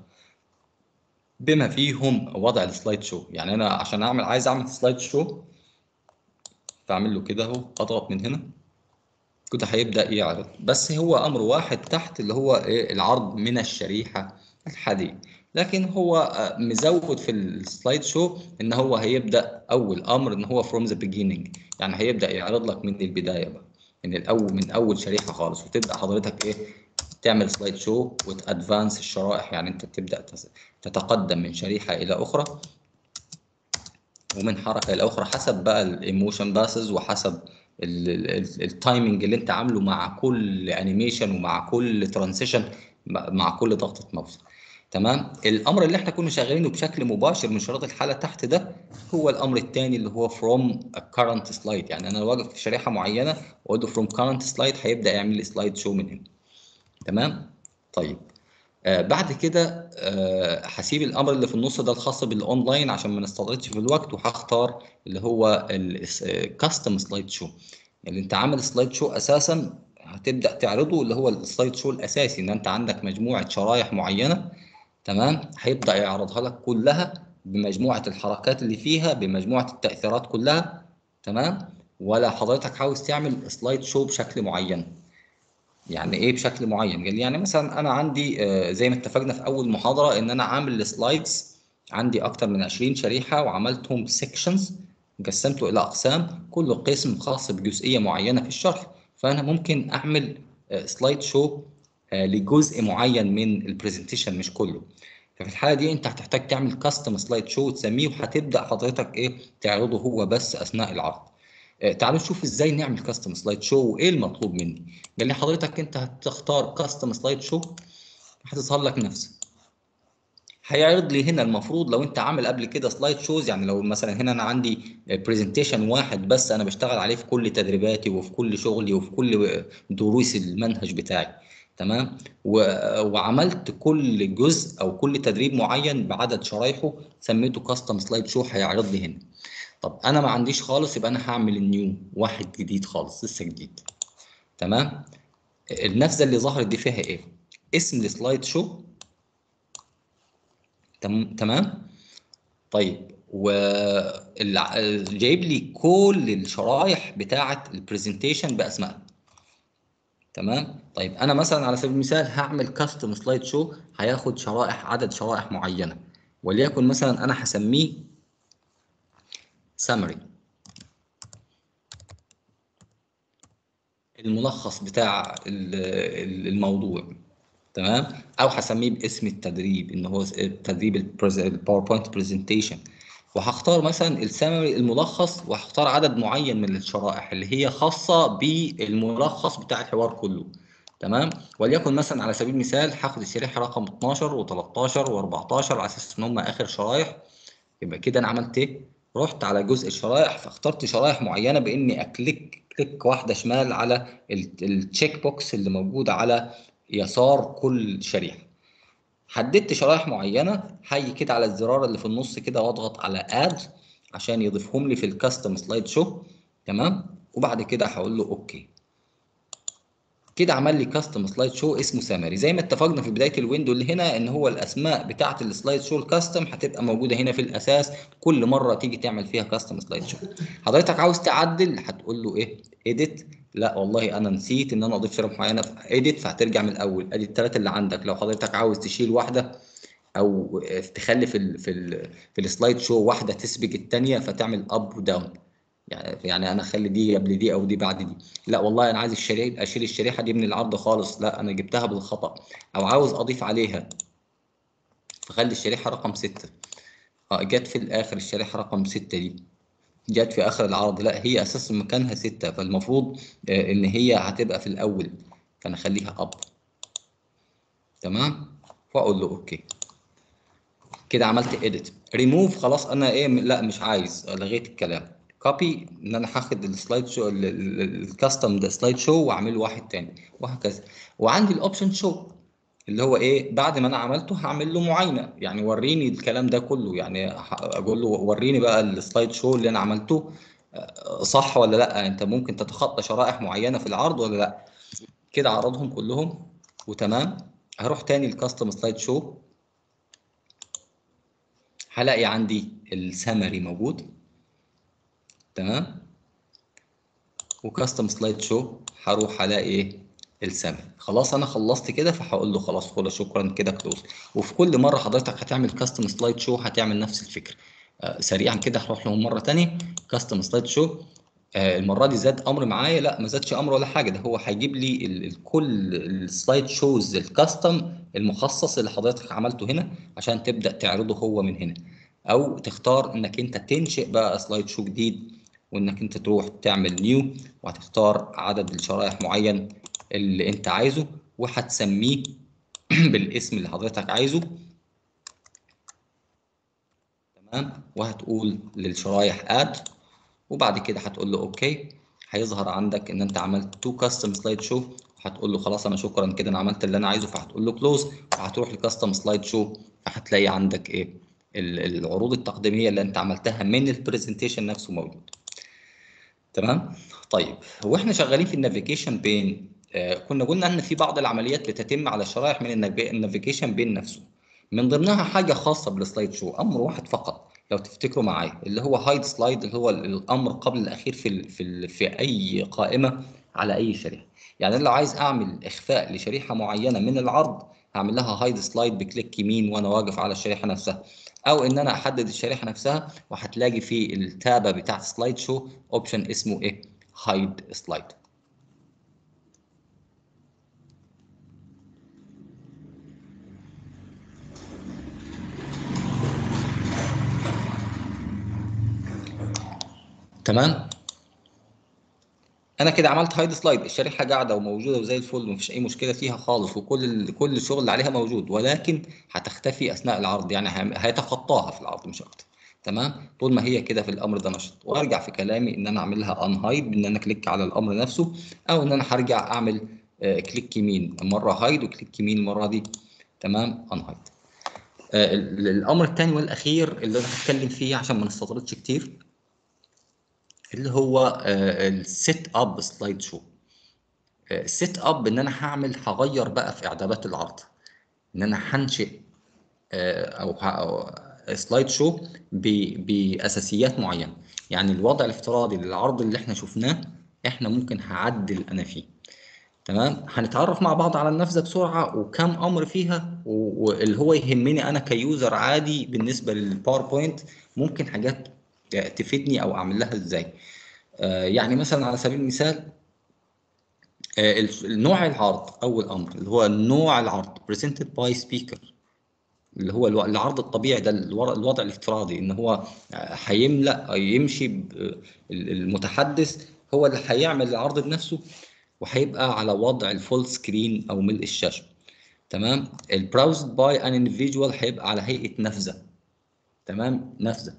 بما فيهم وضع السلايد شو يعني انا عشان اعمل عايز اعمل سلايد شو فاعمل له كده اهو اضغط من هنا كده هيبدا يعرض بس هو امر واحد تحت اللي هو ايه العرض من الشريحه الحاديه لكن هو آه، مزود في السلايد شو ان هو هيبدا اول امر ان هو from the beginning يعني هيبدا يعرض لك من البدايه بقى من الاول من اول شريحه خالص وتبدا حضرتك ايه تعمل سلايد شو وتادفانس الشرائح يعني انت تبدا تس- تتقدم من شريحه الى اخرى ومن حركه الى اخرى حسب بقى الايموشن باسز وحسب التايمنج اللي انت عامله مع كل انيميشن ومع كل ترانزيشن مع كل ضغطه ماوس تمام الامر اللي احنا كنا شغالينه بشكل مباشر من شريط الحاله تحت ده هو الامر الثاني اللي هو from a current slide يعني انا واقف في شريحه معينه واقول له from current slide هيبدا يعمل لي سلايد شو من هنا تمام طيب آه بعد كده آه هسيب الامر اللي في النص ده الخاص بالاونلاين عشان ما نستغرقش في الوقت وهختار اللي هو الكاستم سلايد شو اللي انت عامل سلايد شو اساسا هتبدا تعرضه اللي هو السلايد شو الاساسي ان انت عندك مجموعه شرايح معينه تمام هيبدا يعرضها لك كلها بمجموعه الحركات اللي فيها بمجموعه التاثيرات كلها تمام ولا حضرتك عاوز تعمل سلايد شو بشكل معين يعني ايه بشكل معين قال لي يعني مثلا انا عندي آه زي ما اتفقنا في اول محاضره ان انا عامل السلايدز عندي اكتر من 20 شريحه وعملتهم سيكشنز قسمته الى اقسام كل قسم خاص بجزئيه معينه في الشرح فانا ممكن اعمل آه سلايد شو آه لجزء معين من البرزنتيشن مش كله ففي الحاله دي انت هتحتاج تعمل كاستم سلايد شو وتسميه وهتبدا حضرتك ايه تعرضه هو بس اثناء العرض تعالوا نشوف ازاي نعمل كاستم سلايد شو وايه المطلوب مني قال لي حضرتك انت هتختار كاستم سلايد شو هتظهر لك نفسه هيعرض لي هنا المفروض لو انت عامل قبل كده سلايد شوز يعني لو مثلا هنا انا عندي برزنتيشن واحد بس انا بشتغل عليه في كل تدريباتي وفي كل شغلي وفي كل دروس المنهج بتاعي تمام و... وعملت كل جزء او كل تدريب معين بعدد شرايحه سميته كاستم سلايد شو هيعرض لي هنا طب انا ما عنديش خالص يبقى انا هعمل النيو واحد جديد خالص لسه جديد تمام النافذه اللي ظهرت دي فيها ايه اسم السلايد شو تمام طيب وجايب لي كل الشرايح بتاعه البرزنتيشن باسمائها تمام طيب انا مثلا على سبيل المثال هعمل كاستم سلايد شو هياخد شرائح عدد شرائح معينه وليكن مثلا انا هسميه summary الملخص بتاع الموضوع تمام او هسميه باسم التدريب ان هو تدريب الباوربوينت برزنتيشن وهختار مثلا السمري الملخص وهختار عدد معين من الشرائح اللي هي خاصه بالملخص بتاع الحوار كله تمام وليكن مثلا على سبيل المثال هاخد الشريحه رقم 12 و13 و14 على اساس ان هم اخر شرايح يبقى كده انا عملت ايه رحت على جزء الشرائح فاخترت شرائح معينه باني اكليك كليك واحده شمال على التشيك بوكس اللي موجود على يسار كل شريحه حددت شرائح معينه هاجي كده على الزرار اللي في النص كده واضغط على اد عشان يضيفهم لي في الكاستم سلايد شو تمام وبعد كده هقول له اوكي كده عمل لي كاستم سلايد شو اسمه سامري زي ما اتفقنا في بدايه الويندو اللي هنا ان هو الاسماء بتاعه السلايد شو الكاستم هتبقى موجوده هنا في الاساس كل مره تيجي تعمل فيها كاستم سلايد شو حضرتك عاوز تعدل هتقول له ايه اديت لا والله انا نسيت ان انا اضيف شريحه معينه في اديت فهترجع من الاول ادي الثلاثه اللي عندك لو حضرتك عاوز تشيل واحده او تخلي في ال في ال في السلايد شو واحده تسبق الثانيه فتعمل اب وداون يعني يعني انا اخلي دي قبل دي او دي بعد دي لا والله انا عايز الشريحه اشيل الشريحه دي من العرض خالص لا انا جبتها بالخطا او عاوز اضيف عليها فخلي الشريحه رقم 6 اه جت في الاخر الشريحه رقم 6 دي جت في اخر العرض لا هي اساسا مكانها 6 فالمفروض آه ان هي هتبقى في الاول فانا اخليها اب تمام واقول له اوكي كده عملت اديت ريموف خلاص انا ايه لا مش عايز لغيت الكلام كوبي ان انا هاخد السلايد شو الكاستم ده سلايد شو واعمله واحد تاني وهكذا وعندي الاوبشن شو اللي هو ايه بعد ما انا عملته هعمل له معاينه يعني وريني الكلام ده كله يعني اقول له وريني بقى السلايد شو اللي انا عملته صح ولا لا انت ممكن تتخطى شرائح معينه في العرض ولا لا كده عرضهم كلهم وتمام هروح تاني الكاستم سلايد شو هلاقي عندي السمري موجود تمام وكاستم سلايد شو هروح الاقي ايه السمري خلاص انا خلصت كده فهقول له خلاص خلاص شكرا كده كلوز وفي كل مره حضرتك هتعمل كاستم سلايد شو هتعمل نفس الفكره آه سريعا كده هروح لهم مره ثانيه كاستم سلايد شو آه المره دي زاد امر معايا لا ما زادش امر ولا حاجه ده هو هيجيب لي ال ال كل السلايد شوز الكاستم المخصص اللي حضرتك عملته هنا عشان تبدا تعرضه هو من هنا او تختار انك انت تنشئ بقى سلايد شو جديد وانك انت تروح تعمل نيو وهتختار عدد الشرائح معين اللي انت عايزه وهتسميه بالاسم اللي حضرتك عايزه وهتقول للشرايح اد وبعد كده هتقول له اوكي هيظهر عندك ان انت عملت تو كاستم سلايد شو هتقول له خلاص انا شكرا كده انا عملت اللي انا عايزه فهتقول له كلوز وهتروح لكاستم سلايد شو فهتلاقي عندك ايه ال- العروض التقديميه اللي انت عملتها من البرزنتيشن نفسه موجود تمام طيب واحنا شغالين في النافيجيشن بين آه كنا قلنا ان في بعض العمليات بتتم على الشرائح من النافي- النافيجيشن بين نفسه من ضمنها حاجه خاصه بالسلايد شو امر واحد فقط لو تفتكروا معايا اللي هو هايد سلايد اللي هو الامر قبل الاخير في ال في ال في اي قائمه على اي شريحه يعني انا لو عايز اعمل اخفاء لشريحه معينه من العرض هعمل لها هايد سلايد بكليك يمين وانا واقف على الشريحه نفسها او ان انا احدد الشريحه نفسها وهتلاقي في التابه بتاعت سلايد شو اوبشن اسمه ايه هايد سلايد تمام انا كده عملت هايد سلايد الشريحه قاعده وموجوده وزي الفل ومفيش اي مشكله فيها خالص وكل ال... كل الشغل اللي عليها موجود ولكن هتختفي اثناء العرض يعني هم- هيتخطاها في العرض مش اكتر تمام طول ما هي كده في الامر ده نشط وارجع في كلامي ان انا اعملها ان هايد بان انا كليك على الامر نفسه او ان انا هرجع اعمل آه، كليك يمين مره هايد وكليك يمين المره دي تمام ان هايد آه، ال- الامر الثاني والاخير اللي انا هتكلم فيه عشان ما نستطردش كتير اللي هو السيت اب سلايد شو السيت اب ان انا هعمل هغير بقى في اعدادات العرض ان انا هنشئ آه، او ه- أو سلايد شو ب- باساسيات معينه يعني الوضع الافتراضي للعرض اللي احنا شفناه احنا ممكن هعدل انا فيه تمام هنتعرف مع بعض على النافذه بسرعه وكم امر فيها و- واللي هو يهمني انا كيوزر عادي بالنسبه للباوربوينت ممكن حاجات تفيدني او اعمل لها ازاي آه، يعني مثلا على سبيل المثال آه، الف- نوع العرض اول امر اللي هو نوع العرض presented by speaker اللي هو الو- العرض الطبيعي ده الور- الوضع الافتراضي ان هو آه، هيملا يمشي ب- ال- المتحدث هو اللي هيعمل العرض بنفسه وهيبقى على وضع الفول سكرين او ملء الشاشه تمام البراوزد باي ان individual هيبقى على هيئه نافذه تمام نافذه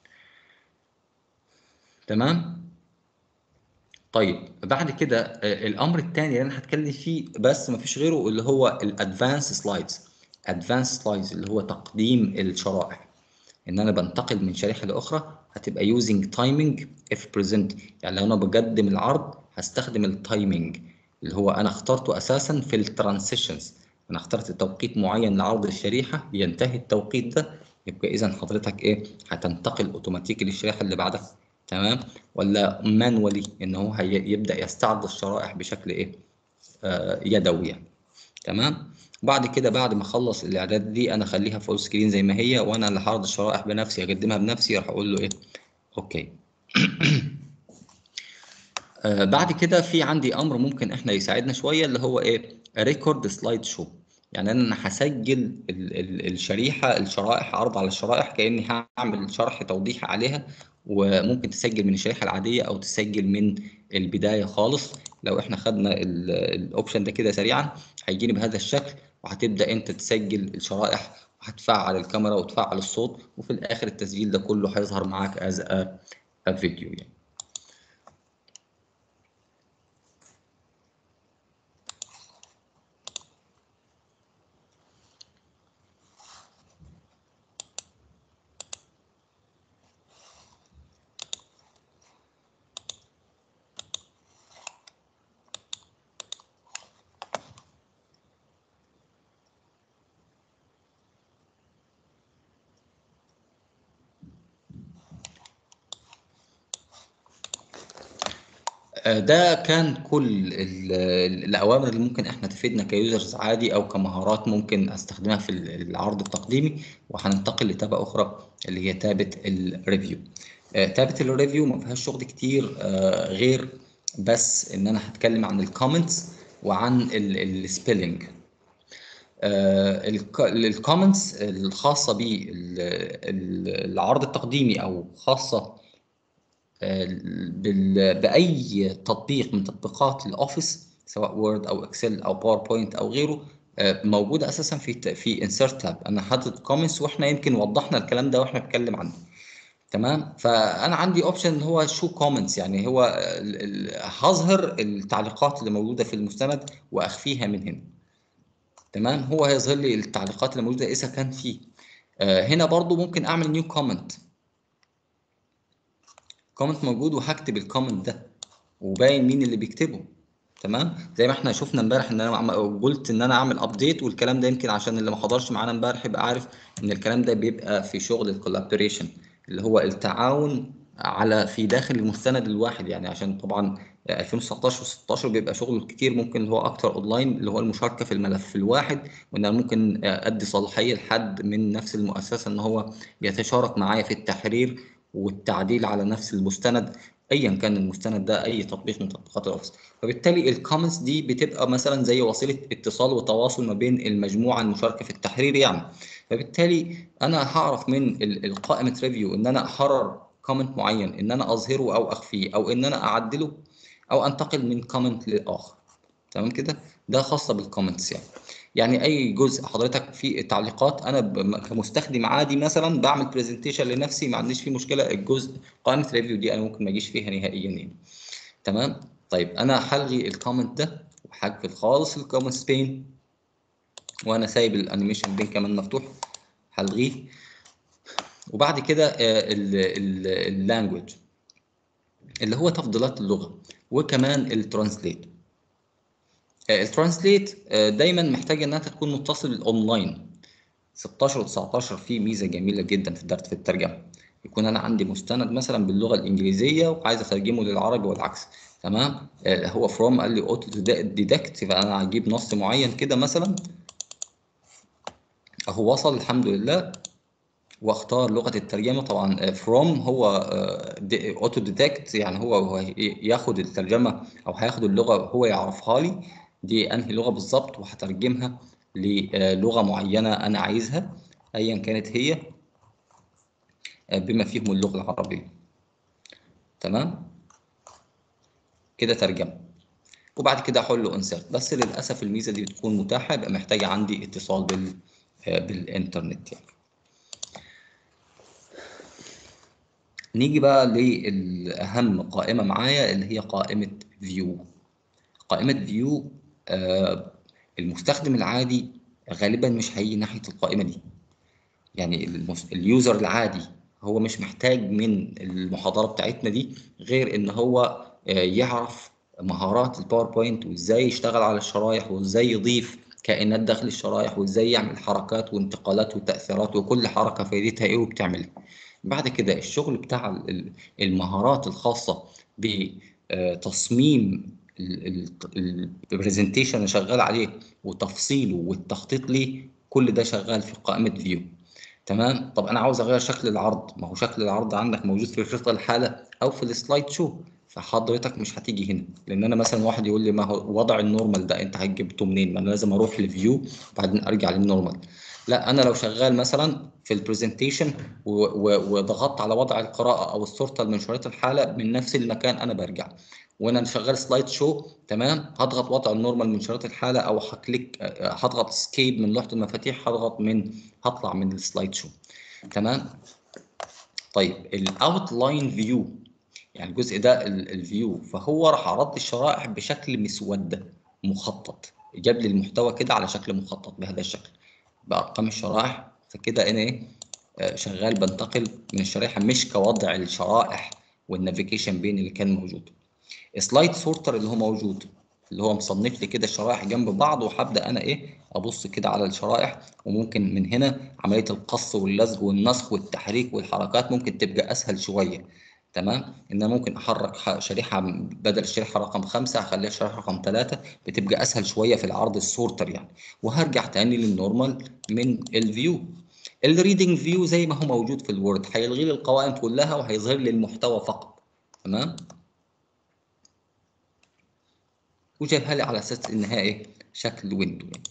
تمام طيب بعد كده آه، الامر الثاني اللي انا هتكلم فيه بس ما فيش غيره اللي هو الادفانس سلايدز ادفانس سلايدز اللي هو تقديم الشرائح ان انا بنتقل من شريحه لاخرى هتبقى يوزنج تايمنج اف بريزنت يعني لو انا بقدم العرض هستخدم التايمنج اللي هو انا اخترته اساسا في الترانسيشنز انا اخترت توقيت معين لعرض الشريحه ينتهي التوقيت ده يبقى اذا حضرتك ايه هتنتقل اوتوماتيكي للشريحه اللي بعدها تمام ولا مانولي ان هو هي- يبدا يستعرض الشرائح بشكل ايه آه يدوي يعني تمام بعد كده بعد ما اخلص الاعداد دي انا اخليها فول سكرين زي ما هي وانا اللي هعرض الشرائح بنفسي اقدمها بنفسي راح اقول له ايه اوكي آه بعد كده في عندي امر ممكن احنا يساعدنا شويه اللي هو ايه ريكورد سلايد شو يعني انا هسجل ال ال الشريحه الشرائح عرض على الشرائح كاني هعمل شرح توضيحي عليها وممكن تسجل من الشريحه العاديه او تسجل من البدايه خالص لو احنا خدنا ال- الاوبشن ده كده سريعا هيجيني بهذا الشكل وهتبدا انت تسجل الشرائح وهتفعل الكاميرا وتفعل الصوت وفي الاخر التسجيل ده كله هيظهر معاك از ا فيديو يعني آه، ده كان كل ال- ال- الأوامر اللي ممكن احنا تفيدنا كيوزرز عادي أو كمهارات ممكن أستخدمها في ال- العرض التقديمي وهننتقل لتابة أخرى اللي هي تابة الريفيو آه، تابة الريفيو ما فيهاش شغل كتير آه، غير بس إن أنا هتكلم عن الكومنتس وعن السبيلنج الكومنتس الخاصة بالعرض التقديمي أو خاصة بال- باي تطبيق من تطبيقات الاوفيس سواء وورد او اكسل او باوربوينت او غيره آه، موجوده اساسا في في انسرت تاب انا حاطط كومنتس واحنا يمكن وضحنا الكلام ده واحنا بنتكلم عنه تمام فانا عندي اوبشن اللي هو شو كومنتس يعني هو ال- ال- هظهر التعليقات اللي موجوده في المستند واخفيها من هنا تمام هو هيظهر لي التعليقات اللي موجوده اذا كان في آه، هنا برضو ممكن اعمل نيو كومنت كومنت موجود وهكتب الكومنت ده وباين مين اللي بيكتبه تمام زي ما احنا شفنا امبارح ان انا عم- قلت ان انا اعمل ابديت والكلام ده يمكن عشان اللي ما حضرش معانا امبارح يبقى عارف ان الكلام ده بيبقى في شغل الكولابوريشن اللي هو التعاون على في داخل المستند الواحد يعني عشان طبعا 2019 و16 بيبقى شغل كتير ممكن اللي هو اكتر اونلاين اللي هو المشاركه في الملف الواحد وان انا ممكن ادي صلاحيه لحد من نفس المؤسسه ان هو يتشارك معايا في التحرير والتعديل على نفس المستند ايا كان المستند ده اي تطبيق من تطبيقات الاوفيس فبالتالي الكومنتس دي بتبقى مثلا زي وسيله اتصال وتواصل ما بين المجموعه المشاركه في التحرير يعني فبالتالي انا هعرف من ال- القائمه ريفيو ان انا احرر كومنت معين ان انا اظهره او اخفيه او ان انا اعدله او انتقل من كومنت لاخر تمام كده ده خاصه بالكومنتس يعني يعني اي جزء حضرتك في التعليقات انا ب- كمستخدم عادي مثلا بعمل برزنتيشن لنفسي ما عنديش فيه مشكله الجزء قائمه ريفيو دي انا ممكن ما اجيش فيها نهائيا يعني تمام طيب انا هلغي الكومنت ده وهقفل خالص الكومنتس بين وانا سايب الانيميشن بين كمان مفتوح هلغيه وبعد كده اللانجوج اللي هو تفضيلات اللغه وكمان الترانسليت الترانسليت دايما محتاج انها تكون متصل اونلاين 16 و19 فيه ميزه جميله جدا في الدرس في الترجمه يكون انا عندي مستند مثلا باللغه الانجليزيه وعايز اترجمه للعربي والعكس تمام آه، هو فروم قال لي اوتو ديدكت فانا هجيب نص معين كده مثلا اهو وصل الحمد لله واختار لغه الترجمه طبعا فروم هو اوتو ديتكت يعني هو هو ياخد الترجمه او هياخد اللغه هو يعرفها لي دي انهي لغه بالظبط وهترجمها للغه معينه انا عايزها ايا كانت هي آه، بما فيهم اللغه العربيه تمام كده ترجمه وبعد كده احول له انسرت بس للاسف الميزه دي بتكون متاحه يبقى محتاجه عندي اتصال بال آه، بالانترنت يعني نيجي بقى للأهم قائمة معايا اللي هي قائمة فيو قائمة فيو آه المستخدم العادي غالبا مش هيجي ناحية القائمة دي يعني المس... اليوزر العادي هو مش محتاج من المحاضرة بتاعتنا دي غير ان هو آه يعرف مهارات الباوربوينت وازاي يشتغل على الشرايح وازاي يضيف كائنات داخل الشرايح وازاي يعمل حركات وانتقالات وتأثيرات وكل حركة فايدتها ايه وبتعمل بعد كده الشغل بتاع ال- المهارات الخاصة بتصميم البرزنتيشن اللي شغال عليه وتفصيله والتخطيط ليه كل ده شغال في قائمة فيو تمام طب انا عاوز اغير شكل العرض ما هو شكل العرض عندك موجود في خطة الحالة او في السلايد شو فحضرتك مش هتيجي هنا لان انا مثلا واحد يقول لي ما هو وضع النورمال ده انت هتجيبته منين ما انا لازم اروح لفيو وبعدين ارجع للنورمال لا انا لو شغال مثلا في البرزنتيشن وضغطت على وضع القراءه او السورته المنشورات الحاله من نفس المكان انا برجع وانا شغال سلايد شو تمام هضغط وضع النورمال من شريط الحاله او هكليك آه، هضغط اسكيب من لوحه المفاتيح هضغط من هطلع من السلايد شو تمام طيب الاوتلاين فيو يعني الجزء ده الفيو فهو راح عرض الشرائح بشكل مسوده مخطط جاب لي المحتوى كده على شكل مخطط بهذا الشكل بارقام الشرائح فكده انا ايه آه، شغال بنتقل من الشريحه مش كوضع الشرائح والنافيجيشن بين اللي كان موجود سلايد سورتر اللي هو موجود اللي هو مصنف لي كده الشرائح جنب بعض وهبدا انا ايه ابص كده على الشرائح وممكن من هنا عمليه القص واللزق والنسخ والتحريك والحركات ممكن تبقى اسهل شويه تمام ان انا ممكن احرك ح- شريحه بدل الشريحه رقم خمسة هخليها شريحه رقم ثلاثة بتبقى اسهل شويه في العرض السورتر يعني وهرجع تاني للنورمال من الفيو الريدنج فيو زي ما هو موجود في الوورد هيلغي لي القوائم كلها وهيظهر لي المحتوى فقط تمام وجايبها لي على اساس انها ايه شكل ويندو يعني.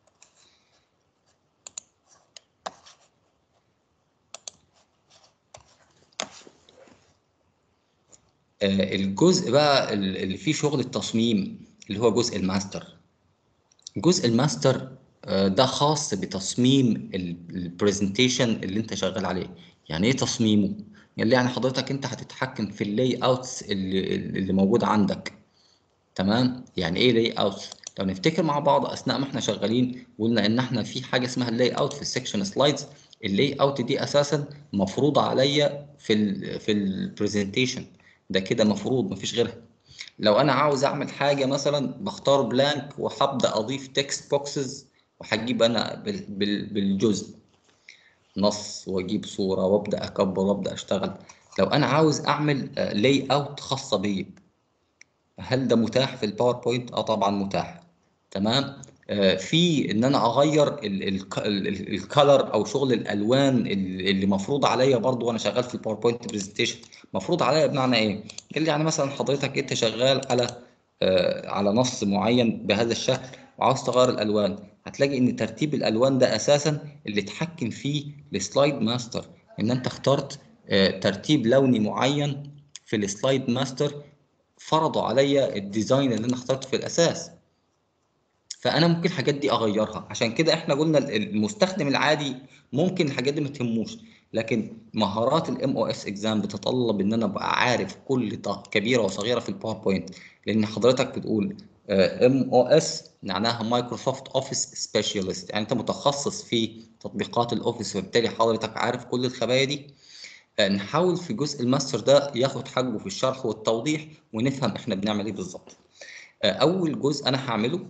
آه، الجزء بقى اللي فيه شغل التصميم اللي هو جزء الماستر جزء الماستر آه، ده خاص بتصميم البرزنتيشن اللي انت شغال عليه يعني ايه تصميمه يعني يعني حضرتك انت هتتحكم في اللاي اوتس اللي, اللي موجود عندك تمام يعني ايه لاي اوتس لو نفتكر مع بعض اثناء ما احنا شغالين قلنا ان احنا في حاجه اسمها اللاي اوت في السكشن سلايدز اللاي اوت دي اساسا مفروضه عليا في ال في البرزنتيشن ده كده مفروض مفيش غيرها لو انا عاوز اعمل حاجه مثلا بختار بلانك وهبدا اضيف تكست بوكسز وهجيب انا بال- بال- بالجزء نص واجيب صوره وابدا اكبر وابدا اشتغل لو انا عاوز اعمل لاي اوت خاصه بيا هل ده متاح في الباوربوينت اه طبعا متاح تمام آه، في ان انا اغير الكالر او شغل الالوان ال- اللي مفروض عليا برضو وانا شغال في الباوربوينت برزنتيشن مفروض عليا بمعنى ايه اللي يعني مثلا حضرتك انت شغال على آه، على نص معين بهذا الشكل وعاوز تغير الالوان هتلاقي ان ترتيب الالوان ده اساسا اللي اتحكم فيه السلايد ماستر ان انت اخترت آه، ترتيب لوني معين في السلايد ماستر فرضوا عليا الديزاين اللي انا اخترته في الاساس فانا ممكن الحاجات دي اغيرها عشان كده احنا قلنا المستخدم العادي ممكن الحاجات دي ما تهموش لكن مهارات الام او اس اكزام بتتطلب ان انا ابقى عارف كل ط- كبيره وصغيره في الباوربوينت لان حضرتك بتقول ام او اس معناها مايكروسوفت اوفيس سبيشالست يعني انت متخصص في تطبيقات الاوفيس وبالتالي حضرتك عارف كل الخبايا دي آه، نحاول في جزء الماستر ده ياخد حقه في الشرح والتوضيح ونفهم احنا بنعمل ايه بالظبط آه، اول جزء انا هعمله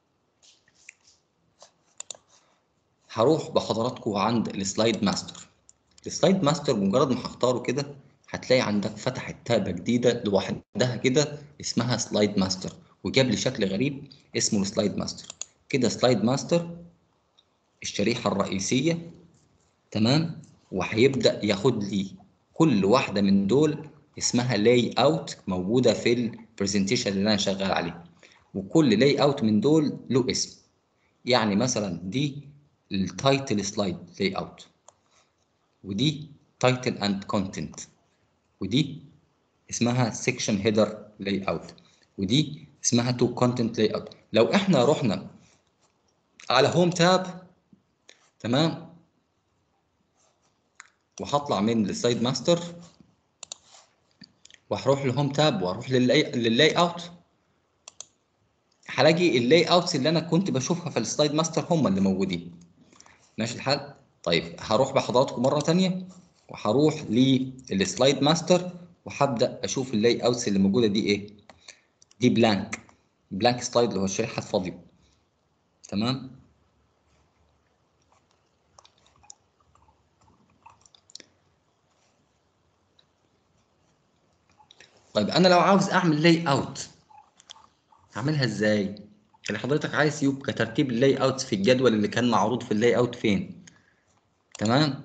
هروح بحضراتكم عند السلايد ماستر السلايد ماستر مجرد ما هختاره كده هتلاقي عندك فتحت تابة جديدة لوحدها كده اسمها سلايد ماستر وجاب لي شكل غريب اسمه السلايد ماستر كده سلايد ماستر الشريحة الرئيسية تمام وهيبدأ ياخد لي كل واحدة من دول اسمها لاي اوت موجودة في البرزنتيشن اللي انا شغال عليه وكل لاي اوت من دول له اسم يعني مثلا دي التايتل سلايد لاي اوت ودي تايتل اند كونتنت ودي اسمها سيكشن هيدر لاي اوت ودي اسمها تو كونتنت لاي اوت لو احنا رحنا على هوم تاب تمام وهطلع من السلايد ماستر وهروح للهوم تاب واروح لللاي لللاي اوت هلاقي اللاي اوتس اللي انا كنت بشوفها في السلايد ماستر هم اللي موجودين ماشي الحال طيب هروح بحضراتكم مره تانية وهروح للسلايد ماستر وهبدا اشوف اللاي اوتس اللي موجوده دي ايه دي بلانك بلانك سلايد اللي هو الشريحه الفاضيه تمام طيب انا لو عاوز اعمل لاي اوت هعملها ازاي اللي حضرتك عايز يبقى ترتيب اللاي اوتس في الجدول اللي كان معروض في اللاي اوت فين تمام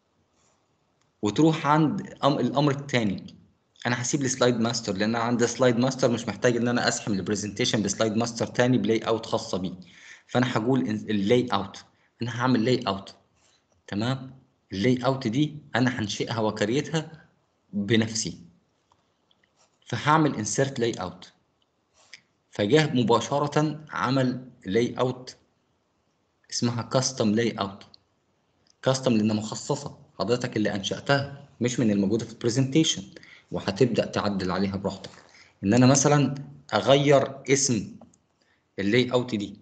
وتروح عند أم- الامر الثاني انا هسيب السلايد ماستر لان انا عندي سلايد ماستر مش محتاج ان انا اسحم البرزنتيشن بسلايد ماستر تاني بلاي اوت خاصه بيه فانا هقول اللاي اوت انا هعمل لاي اوت تمام اللاي اوت دي انا هنشئها وكريتها بنفسي فهعمل انسيرت لاي اوت فجاه مباشره عمل لاي اوت اسمها كاستم لاي اوت كاستم لانها مخصصه حضرتك اللي انشاتها مش من الموجوده في البرزنتيشن وهتبدا تعدل عليها براحتك ان انا مثلا اغير اسم اللاي اوت دي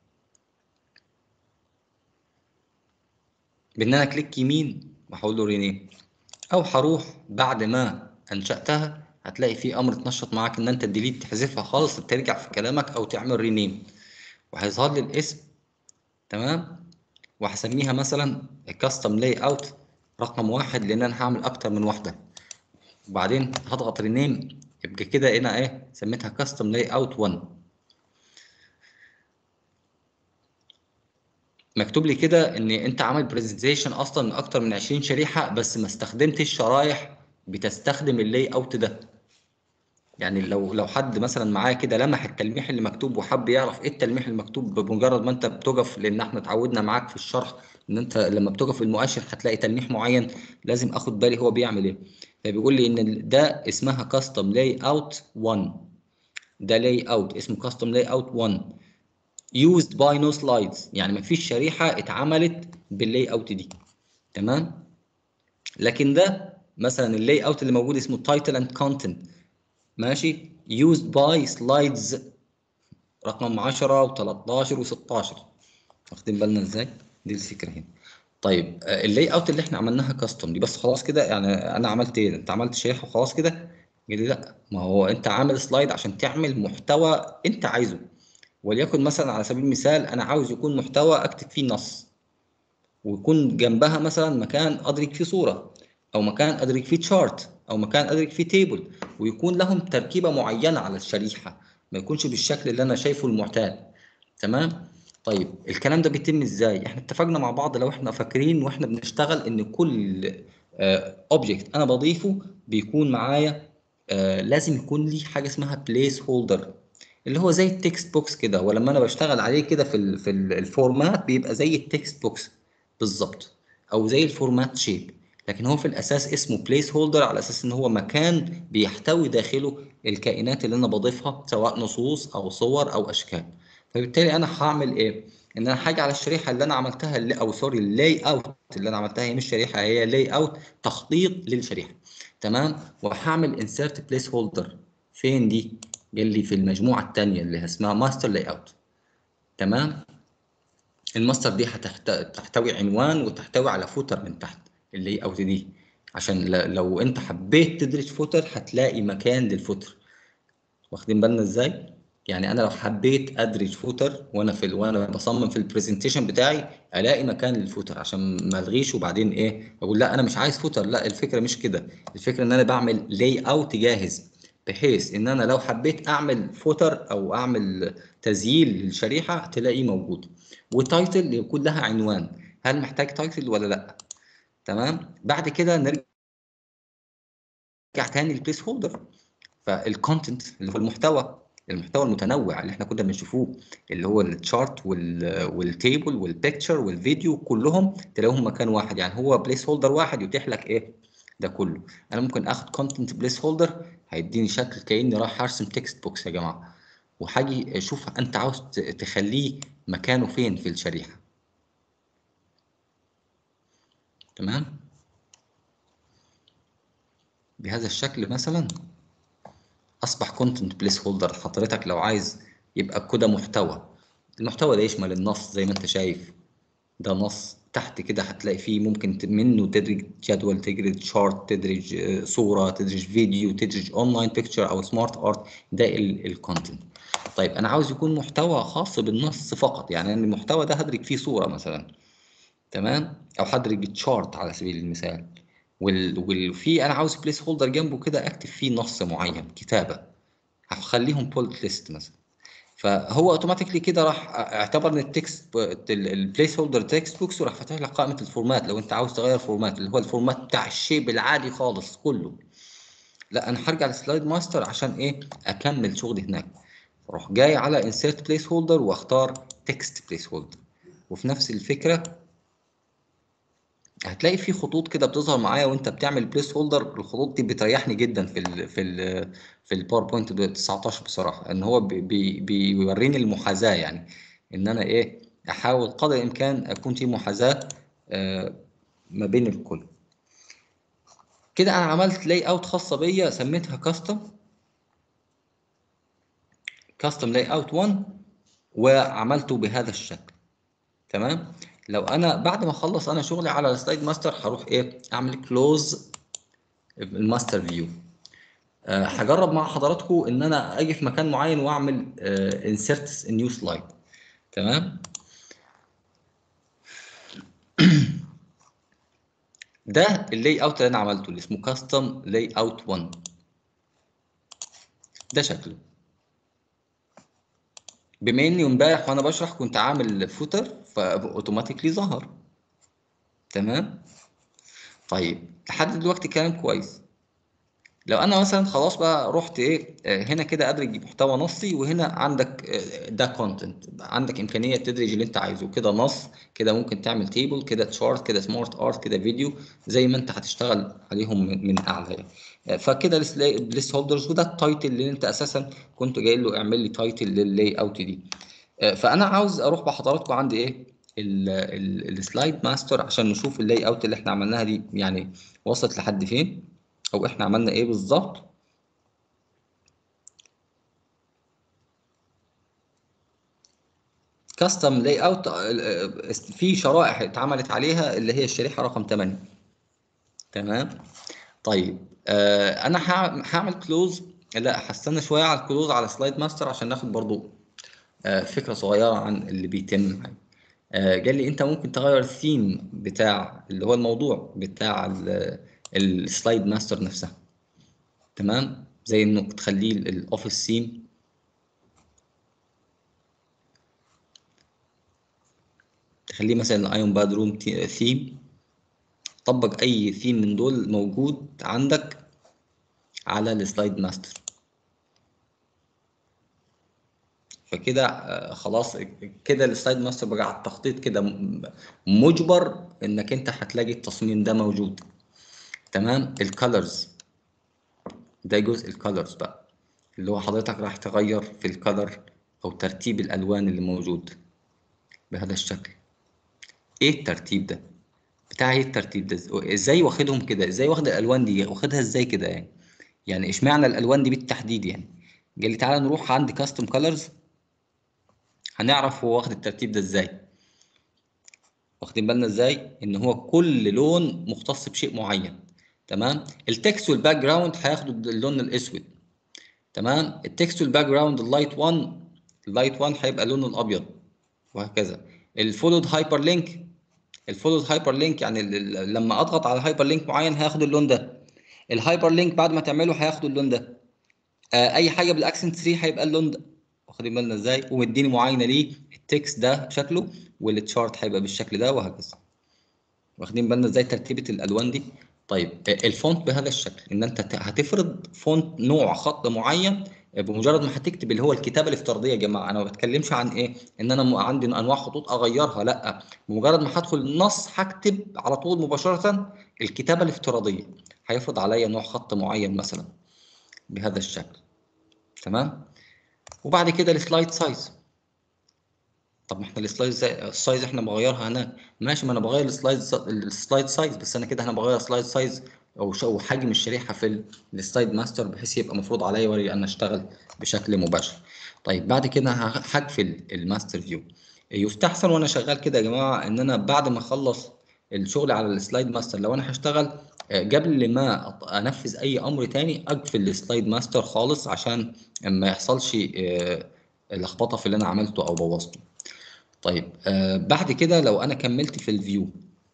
بان انا كليك يمين وهقول له رينيم او هروح بعد ما انشاتها هتلاقي في امر اتنشط معاك ان انت ديليت تحذفها خالص ترجع في كلامك او تعمل رينيم وهيظهر لي الاسم تمام وهسميها مثلا كاستم لاي اوت رقم واحد لان انا هعمل اكتر من واحده وبعدين هضغط رينيم يبقى كده هنا ايه سميتها كاستم لاي اوت 1 مكتوب لي كده ان انت عامل برزنتيشن اصلا من اكتر من 20 شريحه بس ما استخدمتش شرايح بتستخدم اللاي اوت ده يعني لو لو حد مثلا معاه كده لمح التلميح اللي مكتوب وحب يعرف ايه التلميح المكتوب بمجرد ما انت بتقف لان احنا اتعودنا معاك في الشرح ان انت لما بتقف المؤشر هتلاقي تلميح معين لازم اخد بالي هو بيعمل ايه فبيقول لي ان ده اسمها كاستم لاي اوت 1 ده لاي اوت اسمه كاستم لاي اوت 1 used by no slides يعني ما فيش شريحه اتعملت باللاي اوت دي تمام لكن ده مثلا اللاي اوت اللي موجود اسمه title and content ماشي used by slides رقم 10 و13 و16 واخدين بالنا ازاي دي الفكره هنا طيب اللاي اوت اللي احنا عملناها كاستم دي بس خلاص كده يعني انا عملت ايه انت عملت شريحه وخلاص كده قال لي لا ما هو انت عامل سلايد عشان تعمل محتوى انت عايزه وليكن مثلا على سبيل المثال انا عاوز يكون محتوى اكتب فيه نص ويكون جنبها مثلا مكان ادرك فيه صوره او مكان ادرك فيه تشارت او مكان ادرك فيه تيبل ويكون لهم تركيبه معينه على الشريحه ما يكونش بالشكل اللي انا شايفه المعتاد تمام طيب الكلام ده بيتم ازاي احنا اتفقنا مع بعض لو احنا فاكرين واحنا بنشتغل ان كل اوبجكت انا بضيفه بيكون معايا آه لازم يكون لي حاجه اسمها بليس هولدر اللي هو زي التكست بوكس كده ولما انا بشتغل عليه كده في ال في ال الفورمات بيبقى زي التكست بوكس بالظبط او زي الفورمات شيب لكن هو في الاساس اسمه بليس هولدر على اساس ان هو مكان بيحتوي داخله الكائنات اللي انا بضيفها سواء نصوص او صور او اشكال فبالتالي انا هعمل ايه ان انا هاجي على الشريحه اللي انا عملتها اللي او سوري اللاي اوت اللي انا عملتها هي مش شريحه هي لاي اوت تخطيط للشريحه تمام وهعمل انسيرت بليس هولدر فين دي قال لي في المجموعه الثانيه اللي اسمها ماستر لاي اوت تمام الماستر دي هتحتوي عنوان وتحتوي على فوتر من تحت اللي اوت دي عشان لو انت حبيت تدرج فوتر هتلاقي مكان للفوتر واخدين بالنا ازاي يعني انا لو حبيت ادرج فوتر وانا في وانا بصمم في البرزنتيشن بتاعي الاقي مكان للفوتر عشان ما الغيش وبعدين ايه اقول لا انا مش عايز فوتر لا الفكره مش كده الفكره ان انا بعمل لاي اوت جاهز بحيث ان انا لو حبيت اعمل فوتر او اعمل تسجيل للشريحه تلاقيه موجود وتايتل يكون لها عنوان هل محتاج تايتل ولا لا تمام بعد كده نرجع تاني للبليس هولدر فالكونتنت اللي هو المحتوى المحتوى المتنوع اللي احنا كنا بنشوفوه اللي هو التشارت والتيبل والبيكتشر والفيديو كلهم تلاقيهم مكان واحد يعني هو بليس هولدر واحد يتيح لك ايه ده كله انا ممكن اخد كونتنت بليس هولدر هيديني شكل كاني رايح ارسم تكست بوكس يا جماعه وهاجي اشوف انت عاوز تخليه مكانه فين في الشريحه تمام بهذا الشكل مثلا اصبح كونتنت بليس هولدر حضرتك لو عايز يبقى كده محتوى المحتوى ده يشمل النص زي ما انت شايف ده نص تحت كده هتلاقي فيه ممكن منه تدرج جدول تدرج شارت تدرج صوره تدرج فيديو تدرج اونلاين بيكتشر او سمارت ارت ده الكونتنت طيب انا عاوز يكون محتوى خاص بالنص فقط يعني ان المحتوى ده هدرج فيه صوره مثلا تمام او هدرج تشارت على سبيل المثال وفي انا عاوز بليس هولدر جنبه كده اكتب فيه نص معين كتابه هخليهم بولت ليست مثلا فهو اوتوماتيكلي كده راح اعتبر ان التكست البليس هولدر تكست بوكس وراح فاتح لك قائمه الفورمات لو انت عاوز تغير فورمات اللي هو الفورمات بتاع الشيب العادي خالص كله لا انا هرجع لسلايد ماستر عشان ايه اكمل شغلي هناك اروح جاي على انسيرت بليس هولدر واختار تكست بليس هولدر وفي نفس الفكره هتلاقي في خطوط كده بتظهر معايا وانت بتعمل بليس هولدر الخطوط دي بتريحني جدا في ال في ال في الباوربوينت 19 بصراحه ان هو بي بيوريني المحاذاه يعني ان انا ايه احاول قدر الامكان اكون في محاذاه آه ما بين الكل كده انا عملت لاي اوت خاصه بيا سميتها كاستم كاستم لاي اوت 1 وعملته بهذا الشكل تمام لو انا بعد ما اخلص انا شغلي على السلايد ماستر هروح ايه اعمل كلوز الماستر فيو أه هجرب مع حضراتكم ان انا اجي في مكان معين واعمل انسيرت نيو سلايد تمام ده اللاي اوت اللي انا عملته اللي اسمه كاستم لاي اوت 1 ده شكله بما اني امبارح وانا بشرح كنت عامل فوتر فاوتوماتيكلي ظهر تمام طيب لحد دلوقتي كلام كويس لو انا مثلا خلاص بقى رحت ايه هنا كده ادرج محتوى نصي وهنا عندك ده كونتنت عندك امكانيه تدرج اللي انت عايزه كده نص كده ممكن تعمل تيبل كده تشارت كده سمارت ارت كده فيديو زي ما انت هتشتغل عليهم من اعلى يعني فكده ليست هولدرز وده التايتل اللي انت اساسا كنت جاي له اعمل لي تايتل لللاي اوت دي آه، فانا عاوز اروح بحضراتكم عندي ايه ال- ال- السلايد ماستر عشان نشوف اللاي اوت اللي احنا عملناها دي يعني وصلت لحد فين او احنا عملنا ايه بالظبط كاستم لاي اوت في شرائح اتعملت عليها اللي هي الشريحه رقم 8 تمام طيب آه انا هع- هعمل كلوز لا هستنى شويه على الكلوز على سلايد ماستر عشان ناخد برضو آه فكره صغيره عن اللي بيتم معايا آه قال لي انت ممكن تغير الثيم بتاع اللي هو الموضوع بتاع ال- السلايد ماستر نفسها تمام زي انك تخليه الاوفيس ثيم تخليه مثلا الايون باد روم ثيم طبق اي ثيم من دول موجود عندك على السلايد ماستر فكده آه، خلاص كده السلايد ماستر بقى على التخطيط كده م- مجبر انك انت هتلاقي التصميم ده موجود تمام الكالرز ده جزء الكالرز بقى اللي هو حضرتك راح تغير في الكالر او ترتيب الالوان اللي موجود بهذا الشكل ايه الترتيب ده بتاع ايه الترتيب ده إز- ازاي واخدهم كده ازاي واخد الالوان دي واخدها ازاي كده يعني يعني اشمعنى الالوان دي بالتحديد يعني قال لي تعالى نروح عند كاستم كالرز هنعرف هو واخد الترتيب ده ازاي واخدين بالنا ازاي ان هو كل لون مختص بشيء معين تمام التكست والباك جراوند هياخدوا اللون الاسود تمام التكست والباك جراوند اللايت 1 اللايت 1 هيبقى لونه الابيض وهكذا الفولود هايبر لينك الفولود هايبر لينك يعني ال- ال- لما اضغط على هايبر لينك معين هياخد اللون ده الهايبر لينك بعد ما تعمله هياخد اللون ده آه اي حاجه بالاكسنت 3 هيبقى اللون ده واخدين بالنا ازاي ومديني معاينه ليه التكست ده شكله والتشارت هيبقى بالشكل ده وهكذا واخدين بالنا ازاي ترتيبه الالوان دي طيب آه، الفونت بهذا الشكل ان انت ت- هتفرض فونت نوع خط معين آه، بمجرد ما هتكتب اللي هو الكتابه الافتراضيه يا جماعه انا ما بتكلمش عن ايه ان انا م- عندي انواع خطوط اغيرها لا بمجرد ما هدخل النص هكتب على طول مباشره الكتابه الافتراضيه هيفرض عليا نوع خط معين مثلا بهذا الشكل تمام وبعد كده السلايد سايز طب ما احنا السلايد زي السايز احنا بغيرها هناك ماشي ما انا بغير السلايد السلايد سايز بس انا كده انا بغير سلايد سايز او ش- او حجم الشريحه في ال- السلايد ماستر بحيث يبقى مفروض عليا وري ان اشتغل بشكل مباشر طيب بعد كده ه- هقفل الماستر فيو يستحسن وانا شغال كده يا جماعه ان انا بعد ما اخلص الشغل على السلايد ماستر لو انا هشتغل آه، قبل ما أط- انفذ اي امر تاني اقفل السلايد ماستر خالص عشان ما يحصلش آه، لخبطه في اللي انا عملته او بوظته طيب آه بعد كده لو انا كملت في الفيو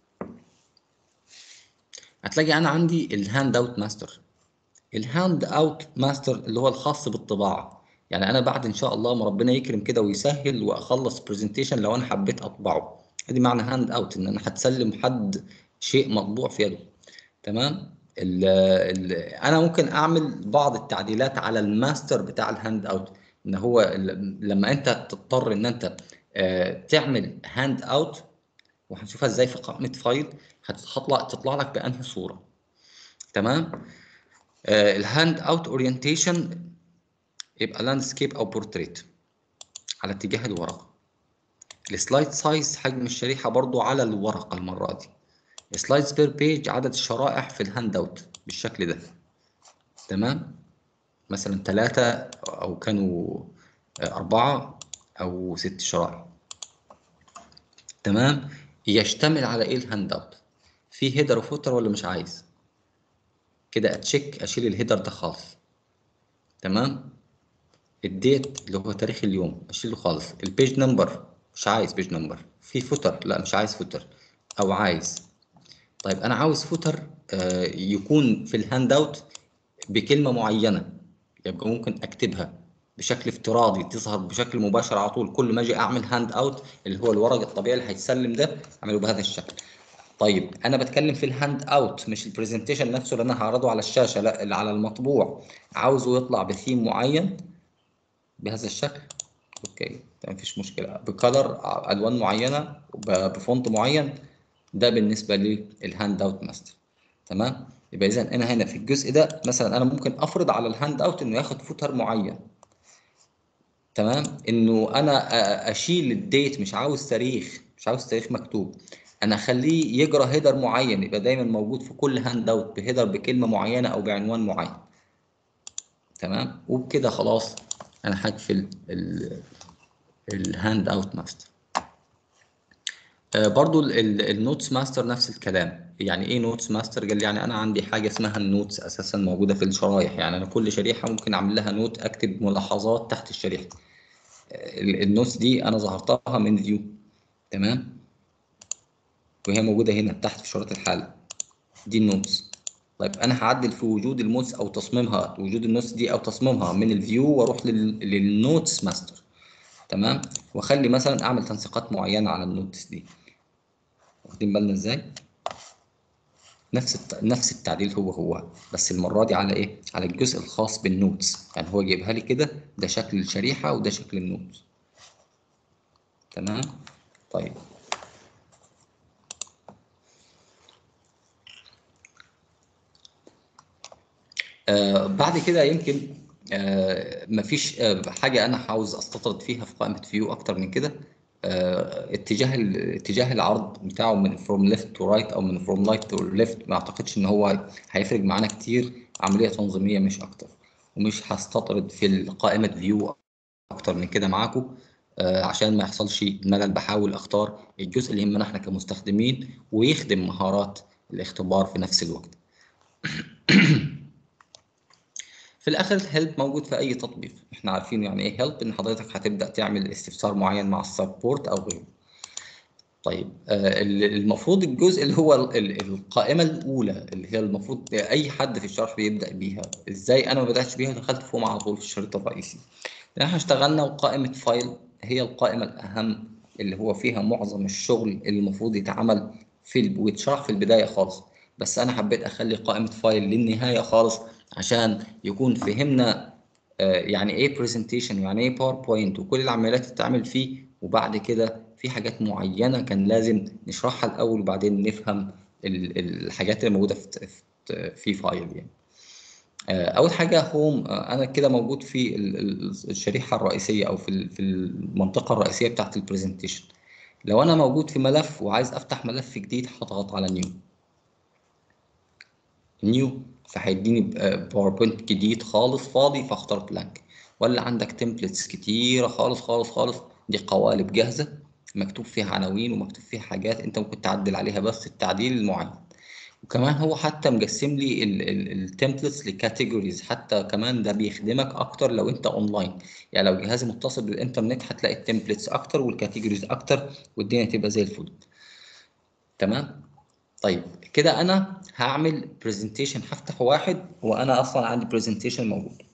هتلاقي انا عندي الهاند اوت ماستر الهاند اوت ماستر اللي هو الخاص بالطباعه يعني انا بعد ان شاء الله ما ربنا يكرم كده ويسهل واخلص برزنتيشن لو انا حبيت اطبعه ادي معنى هاند اوت ان انا هتسلم حد شيء مطبوع في يده تمام ال ال انا ممكن اعمل بعض التعديلات على الماستر بتاع الهاند اوت ان هو ال- لما انت تضطر ان انت آه، تعمل هاند اوت وهنشوفها ازاي في قائمه فايل هتطلع تطلع لك بانهي صوره تمام الهاند اوت اورينتيشن يبقى لاندسكيب او بورتريت على اتجاه الورقه السلايد سايز حجم الشريحه برضو على الورقه المره دي سلايدز بير بيج عدد الشرائح في الهاند اوت بالشكل ده تمام مثلا ثلاثة أو كانوا آه، أربعة أو ست شرائح تمام يشتمل على إيه الهاند أوت في هيدر وفوتر ولا مش عايز كده أتشيك أشيل الهيدر ده خالص تمام الديت اللي هو تاريخ اليوم أشيله خالص البيج نمبر مش عايز بيج نمبر في فوتر لا مش عايز فوتر أو عايز طيب أنا عاوز فوتر آه، يكون في الهاند أوت بكلمة معينة يبقى ممكن أكتبها بشكل افتراضي تظهر بشكل مباشر على طول كل ما أجي أعمل هاند أوت اللي هو الورق الطبيعي اللي هيتسلم ده أعمله بهذا الشكل طيب أنا بتكلم في الهاند أوت مش البرزنتيشن نفسه اللي أنا هعرضه على الشاشة لا اللي على المطبوع عاوزه يطلع بثيم معين بهذا الشكل أوكي تمام مفيش مشكلة بكلر ألوان معينة ب- بفونت معين ده بالنسبة للهاند أوت ماستر تمام يبقى اذا انا هنا في الجزء ده مثلا انا ممكن افرض على الهاند اوت انه ياخد فوتر معين تمام انه انا أ- اشيل الديت مش عاوز تاريخ مش عاوز تاريخ مكتوب انا اخليه يجرى هيدر معين يبقى دايما موجود في كل هاند اوت بهيدر بكلمه معينه او بعنوان معين تمام وبكده خلاص انا هقفل الهاند اوت ماستر برضو النوتس ماستر نفس الكلام يعني ايه نوتس ماستر قال لي يعني انا عندي حاجه اسمها النوتس اساسا موجوده في الشرايح يعني انا كل شريحه ممكن اعمل لها نوت اكتب ملاحظات تحت الشريحه ال- النوتس دي انا ظهرتها من فيو تمام وهي موجوده هنا تحت في شريط الحاله دي النوتس طيب انا هعدل في وجود الموتس او تصميمها وجود النوتس دي او تصميمها من الفيو واروح لل- للنوتس ماستر تمام واخلي مثلا اعمل تنسيقات معينه على النوتس دي واخدين بالنا ازاي نفس الت... نفس التعديل هو هو بس المره دي على ايه على الجزء الخاص بالنوتس يعني هو جايبها لي كده ده شكل الشريحه وده شكل النوتس تمام طيب آه بعد كده يمكن آه مفيش آه حاجه انا عاوز استطرد فيها في قائمه فيو اكتر من كده آه اتجاه ال- اتجاه العرض بتاعه من from left to right او من from right to left ما اعتقدش ان هو هيفرق معانا كتير عمليه تنظيميه مش اكتر ومش هستطرد في قائمه فيو اكتر من كده معاكم آه عشان ما يحصلش ملل بحاول اختار الجزء اللي يهمنا احنا كمستخدمين ويخدم مهارات الاختبار في نفس الوقت في الاخر الهيلب موجود في اي تطبيق احنا عارفين يعني ايه هيلب ان حضرتك هتبدا تعمل استفسار معين مع السبورت او غيره طيب آه، ال- المفروض الجزء اللي هو ال- ال- القائمه الاولى اللي هي المفروض اي حد في الشرح بيبدا بيها ازاي انا ما بداتش بيها دخلت فوق على طول في الشريط الرئيسي لان احنا اشتغلنا وقائمه فايل هي القائمه الاهم اللي هو فيها معظم الشغل اللي المفروض يتعمل في ال- ويتشرح في البدايه خالص بس انا حبيت اخلي قائمه فايل للنهايه خالص عشان يكون فهمنا آه، يعني ايه برزنتيشن يعني ايه باوربوينت وكل العمليات اللي بتتعمل فيه وبعد كده في حاجات معينه كان لازم نشرحها الاول وبعدين نفهم ال- الحاجات اللي موجوده في في- في فايل يعني آه، اول حاجه هوم آه، انا كده موجود في ال- ال- الشريحه الرئيسيه او في ال- في المنطقه الرئيسيه بتاعه البرزنتيشن لو انا موجود في ملف وعايز افتح ملف جديد هضغط على نيو نيو فهيديني باوربوينت جديد خالص فاضي فاختار بلانك ولا عندك تمبلتس كتيره خالص خالص خالص دي قوالب جاهزه مكتوب فيها عناوين ومكتوب فيها حاجات انت ممكن تعدل عليها بس التعديل المعين وكمان هو حتى مقسم لي التمبلتس لكاتيجوريز حتى كمان ده بيخدمك اكتر لو انت اونلاين يعني لو جهازي متصل بالانترنت هتلاقي التمبلتس اكتر والكاتيجوريز اكتر والدنيا تبقى زي الفل تمام طيب كده انا هعمل برزنتيشن هفتح واحد وانا اصلا عندي برزنتيشن موجود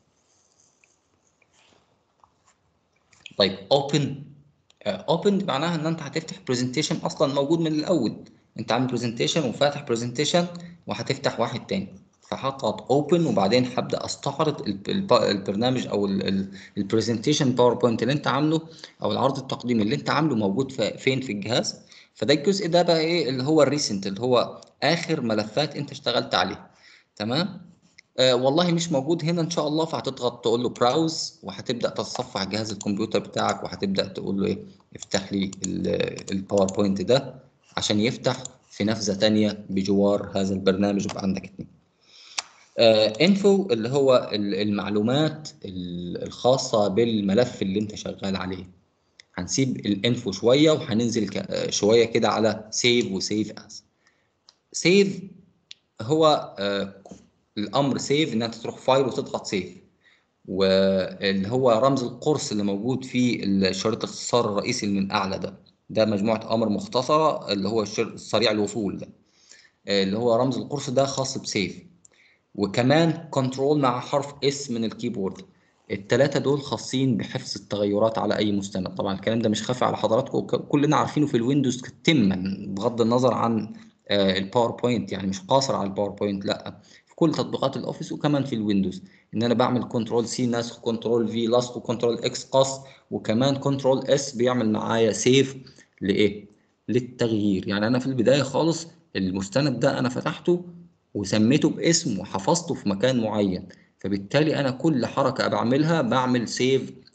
طيب اوبن اوبن معناها ان انت هتفتح برزنتيشن اصلا موجود من الاول انت عامل برزنتيشن وفاتح برزنتيشن وهتفتح واحد تاني فهضغط اوبن وبعدين هبدا استعرض ال- الب- البرنامج او البرزنتيشن باوربوينت اللي انت عامله او العرض التقديمي اللي انت عامله موجود في- فين في الجهاز فده الجزء ده بقى ايه اللي هو الريسنت اللي هو اخر ملفات انت اشتغلت عليها تمام آه والله مش موجود هنا ان شاء الله فهتضغط تقول له براوز وهتبدا تتصفح جهاز الكمبيوتر بتاعك وهتبدا تقول له ايه افتح لي ال- الباوربوينت ده عشان يفتح في نافذه تانية بجوار هذا البرنامج يبقى عندك اتنين انفو اللي هو ال- المعلومات ال- الخاصه بالملف اللي انت شغال عليه هنسيب الانفو شويه وهننزل ك- آه، شويه كده على سيف وسيف از سيف هو آه، الامر سيف ان انت تروح فايل وتضغط سيف واللي هو رمز القرص اللي موجود في الشريط الاختصار الرئيسي اللي من اعلى ده ده مجموعه امر مختصره اللي هو الشر- سريع الوصول ده آه، اللي هو رمز القرص ده خاص بسيف وكمان كنترول مع حرف اس من الكيبورد التلاتة دول خاصين بحفظ التغيرات على أي مستند طبعا الكلام ده مش خافي على حضراتكم ك- كلنا عارفينه في الويندوز تما بغض النظر عن آه، الباوربوينت يعني مش قاصر على الباوربوينت لا في كل تطبيقات الأوفيس وكمان في الويندوز إن أنا بعمل كنترول سي نسخ كنترول في لصق وكنترول اكس قص وكمان كنترول اس بيعمل معايا سيف لإيه؟ للتغيير يعني أنا في البداية خالص المستند ده أنا فتحته وسميته باسم وحفظته في مكان معين فبالتالي انا كل حركه بعملها بعمل سيف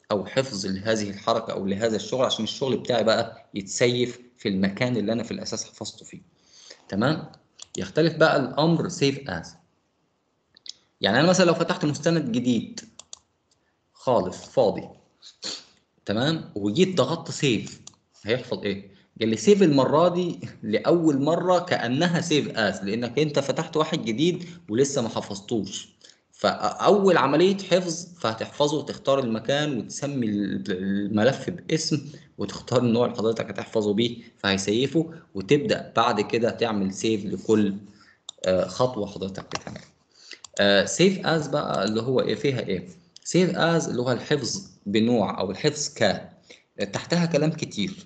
او حفظ لهذه الحركه او لهذا الشغل عشان الشغل بتاعي بقى يتسيف في المكان اللي انا في الاساس حفظته فيه تمام يختلف بقى الامر سيف از يعني انا مثلا لو فتحت مستند جديد خالص فاضي تمام وجيت ضغطت سيف هيحصل ايه قال لي سيف المره دي لاول مره كانها سيف از لانك انت فتحت واحد جديد ولسه ما حفظتوش فاول عمليه حفظ فهتحفظه وتختار المكان وتسمي الملف باسم وتختار النوع اللي حضرتك هتحفظه بيه فهيسيفه وتبدا بعد كده تعمل سيف لكل آه، خطوه حضرتك بتعملها سيف از بقى اللي هو ايه فيها ايه سيف از اللي هو الحفظ بنوع او الحفظ ك تحتها كلام كتير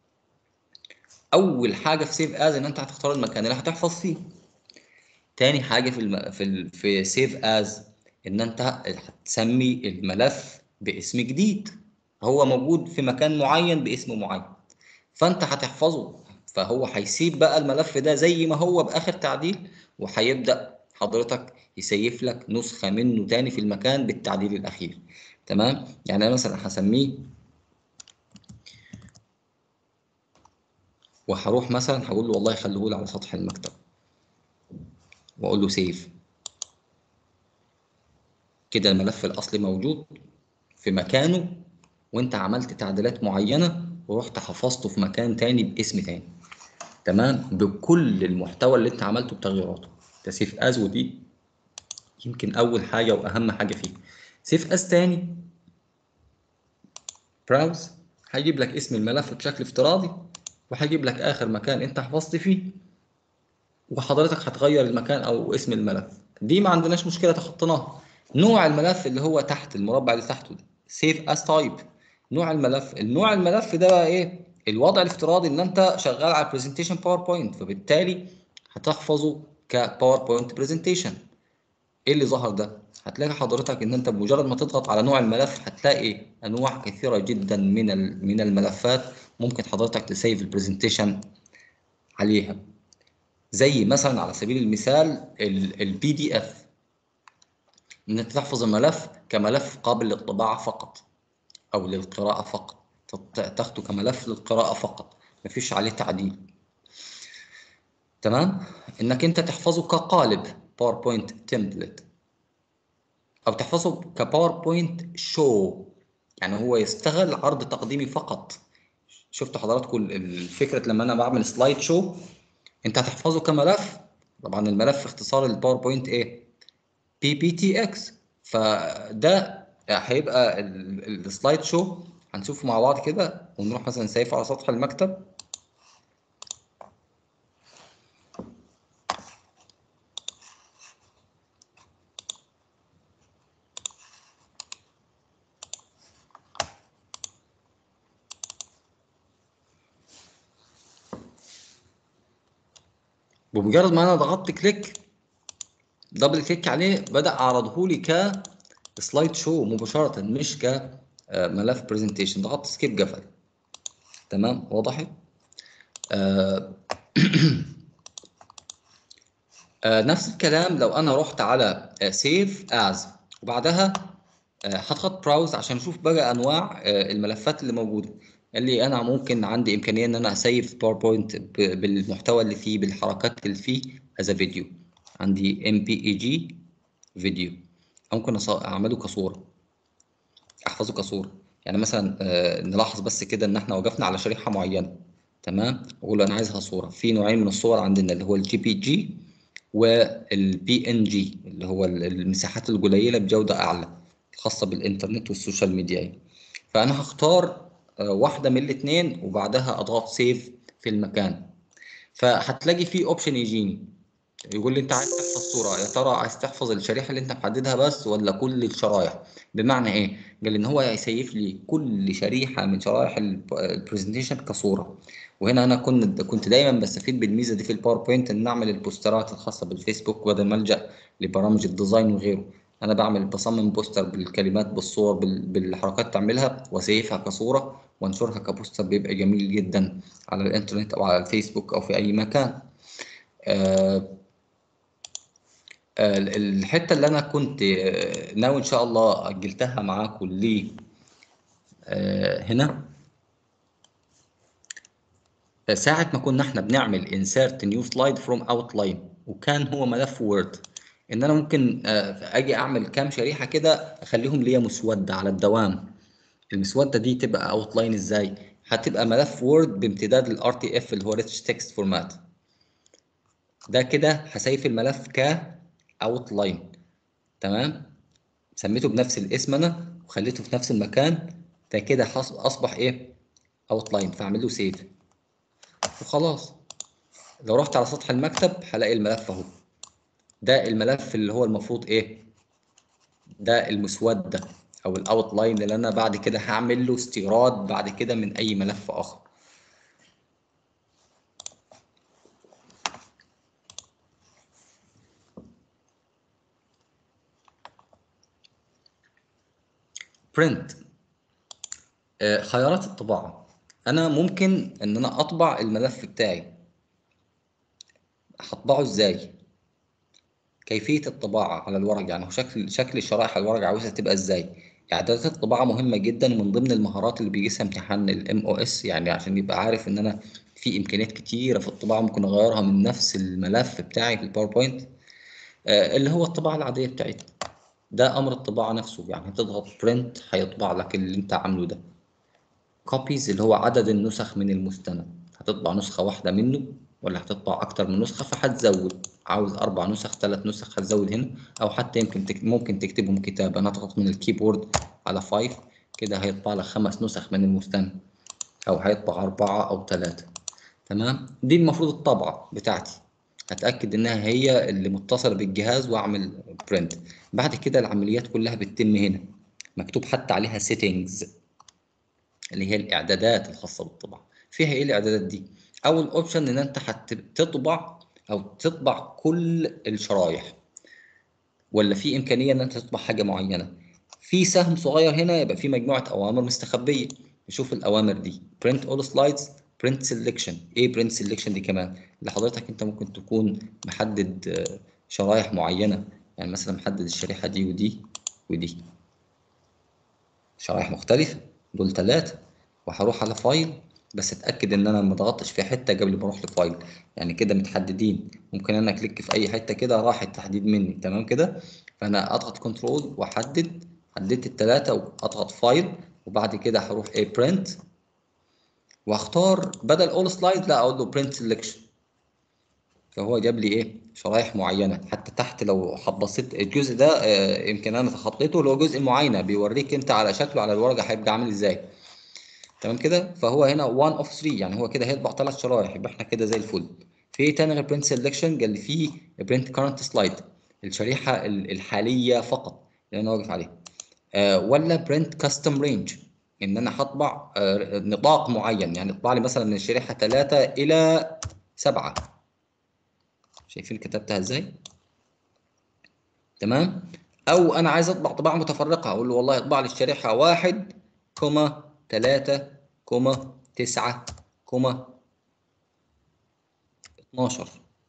اول حاجه في سيف از ان انت هتختار المكان اللي هتحفظ فيه تاني حاجه في الم... في ال... في سيف از ان انت هتسمي الملف باسم جديد هو موجود في مكان معين باسم معين فانت هتحفظه فهو هيسيب بقى الملف ده زي ما هو باخر تعديل وهيبدا حضرتك يسيف لك نسخه منه تاني في المكان بالتعديل الاخير تمام يعني انا مثلا هسميه وهروح مثلا هقول له والله خليه لي على سطح المكتب واقول له سيف كده الملف الاصلي موجود في مكانه وانت عملت تعديلات معينه ورحت حفظته في مكان تاني باسم تاني تمام بكل المحتوى اللي انت عملته بتغييراته ده سيف از ودي يمكن اول حاجه واهم حاجه فيه سيف از تاني براوز هيجيب لك اسم الملف بشكل افتراضي وهيجيب لك اخر مكان انت حفظت فيه وحضرتك هتغير المكان او اسم الملف دي ما عندناش مشكله تخطيناها نوع الملف اللي هو تحت المربع اللي تحته ده سيف از تايب نوع الملف النوع الملف ده بقى ايه الوضع الافتراضي ان انت شغال على برزنتيشن باوربوينت فبالتالي هتحفظه كباوربوينت برزنتيشن ايه اللي ظهر ده هتلاقي حضرتك ان انت بمجرد ما تضغط على نوع الملف هتلاقي انواع كثيره جدا من من الملفات ممكن حضرتك تسيف البرزنتيشن عليها زي مثلا على سبيل المثال البي دي اف ان انت تحفظ الملف كملف قابل للطباعه فقط او للقراءه فقط تاخده كملف للقراءه فقط مفيش عليه تعديل تمام انك انت تحفظه كقالب باوربوينت تمبلت او تحفظه كباوربوينت شو يعني هو يستغل عرض تقديمي فقط شفتوا حضراتكم الفكره لما انا بعمل سلايد شو انت هتحفظه كملف طبعا الملف اختصار الباوربوينت ايه بي بي تي اكس فده هيبقى السلايد شو هنشوفه مع بعض كده ونروح مثلا سايفه على سطح المكتب بمجرد ما انا ضغطت كليك دبل كليك عليه بدا اعرضه لي ك سلايد شو مباشره مش كملف برزنتيشن ضغطت سكيب قفل تمام وضحت آه آه نفس الكلام لو انا رحت على سيف از وبعدها هضغط براوز عشان اشوف بقى انواع الملفات اللي موجوده قال لي انا ممكن عندي امكانيه ان انا اسيف باوربوينت بالمحتوى اللي فيه بالحركات اللي فيه از فيديو عندي ام بي اي جي فيديو ممكن اعمله كصوره احفظه كصوره يعني مثلا آه نلاحظ بس كده ان احنا وقفنا على شريحه معينه تمام اقول له انا عايزها صوره في نوعين من الصور عندنا اللي هو الجي بي جي والبي ان جي اللي هو المساحات القليله بجوده اعلى الخاصه بالانترنت والسوشيال ميديا فانا هختار واحده من الاثنين وبعدها اضغط سيف في المكان فهتلاقي في اوبشن يجيني يقول لي انت عايز تحفظ صوره يا ترى عايز تحفظ الشريحه اللي انت محددها بس ولا كل الشرايح بمعنى ايه قال ان هو هيسيف لي كل شريحه من شرائح البرزنتيشن كصوره وهنا انا كنت كنت دايما بستفيد بالميزه دي في الباوربوينت ان اعمل البوسترات الخاصه بالفيسبوك بدل ما الجا لبرامج الديزاين وغيره انا بعمل بصمم بوستر بالكلمات بالصور بالحركات تعملها واسيفها كصوره وانشرها كبوستر بيبقى جميل جدا على الانترنت او على الفيسبوك او في اي مكان آه الحته اللي انا كنت ناوي ان شاء الله اجلتها معاكم ل آه، هنا ساعة ما كنا احنا بنعمل insert new slide from outline وكان هو ملف وورد ان انا ممكن آه، اجي اعمل كام شريحة كده اخليهم ليا مسودة على الدوام المسودة دي تبقى اوتلاين ازاي هتبقى ملف وورد بامتداد ال RTF اللي هو rich text format ده كده هسيف الملف ك outline تمام سميته بنفس الاسم انا وخليته في نفس المكان ده كده حص- اصبح ايه outline فاعمل له سيف وخلاص لو رحت على سطح المكتب هلاقي الملف اهو ده الملف اللي هو المفروض ايه ده المسودة او الاوتلاين اللي انا بعد كده هعمل له استيراد بعد كده من اي ملف اخر print آه، خيارات الطباعة انا ممكن ان انا اطبع الملف بتاعي هطبعه ازاي كيفية الطباعة على الورق يعني هو شكل شكل الشرائح على الورق عاوزها تبقى ازاي اعدادات الطباعة مهمة جدا ومن ضمن المهارات اللي بيقيسها امتحان الام او اس يعني عشان يبقى عارف ان انا في امكانيات كتيرة في الطباعة ممكن اغيرها من نفس الملف بتاعي في الباوربوينت آه، اللي هو الطباعة العادية بتاعتنا ده امر الطباعة نفسه يعني هتضغط برنت هيطبع لك اللي انت عامله ده كوبيز اللي هو عدد النسخ من المستند هتطبع نسخة واحدة منه ولا هتطبع أكتر من نسخة فهتزود عاوز أربع نسخ ثلاث نسخ هتزود هنا أو حتى يمكن تك... ممكن تكتبهم كتابة نضغط من الكيبورد على 5 كده هيطبع لك خمس نسخ من المستند أو هيطبع أربعة أو ثلاثة تمام دي المفروض الطبعة بتاعتي هتأكد إنها هي اللي متصلة بالجهاز وأعمل برنت بعد كده العمليات كلها بتتم هنا مكتوب حتى عليها settings اللي هي الاعدادات الخاصه بالطباعه فيها ايه الاعدادات دي اول اوبشن ان انت هتطبع او تطبع كل الشرايح ولا في امكانيه ان انت تطبع حاجه معينه في سهم صغير هنا يبقى في مجموعه اوامر مستخبيه نشوف الاوامر دي print all slides print selection ايه print selection دي كمان اللي حضرتك انت ممكن تكون محدد آه، شرايح معينه يعني مثلا محدد الشريحه دي ودي ودي شرايح مختلفة دول ثلاثة وهروح على فايل بس اتأكد ان انا ما ضغطتش في حتة قبل ما اروح لفايل يعني كده متحددين ممكن انا اكليك في اي حتة كده راح التحديد مني تمام كده فانا اضغط كنترول واحدد حددت الثلاثة واضغط فايل وبعد كده هروح ايه برنت واختار بدل اول سلايد لا اقول له برنت سelection فهو جاب لي ايه شرايح معينه حتى تحت لو بصيت الجزء ده آه، يمكن انا تخطيته اللي هو جزء المعاينه بيوريك انت على شكله على الورقه هيبقى عامل ازاي تمام كده فهو هنا 1 اوف 3 يعني هو كده هيطبع ثلاث شرايح يبقى احنا كده زي الفل في ايه تاني غير برنت سelection قال لي في برنت كارنت سلايد الشريحه ال- الحاليه فقط اللي انا واقف عليها آه، ولا برنت كاستم رينج ان انا هطبع آه، نطاق معين يعني اطبع لي مثلا من الشريحه 3 الى 7 شايفين كتبتها ازاي تمام او انا عايز اطبع طباعه متفرقه اقول له والله اطبع لي الشريحه واحد كوما تلاتة كوما تسعة كوما 12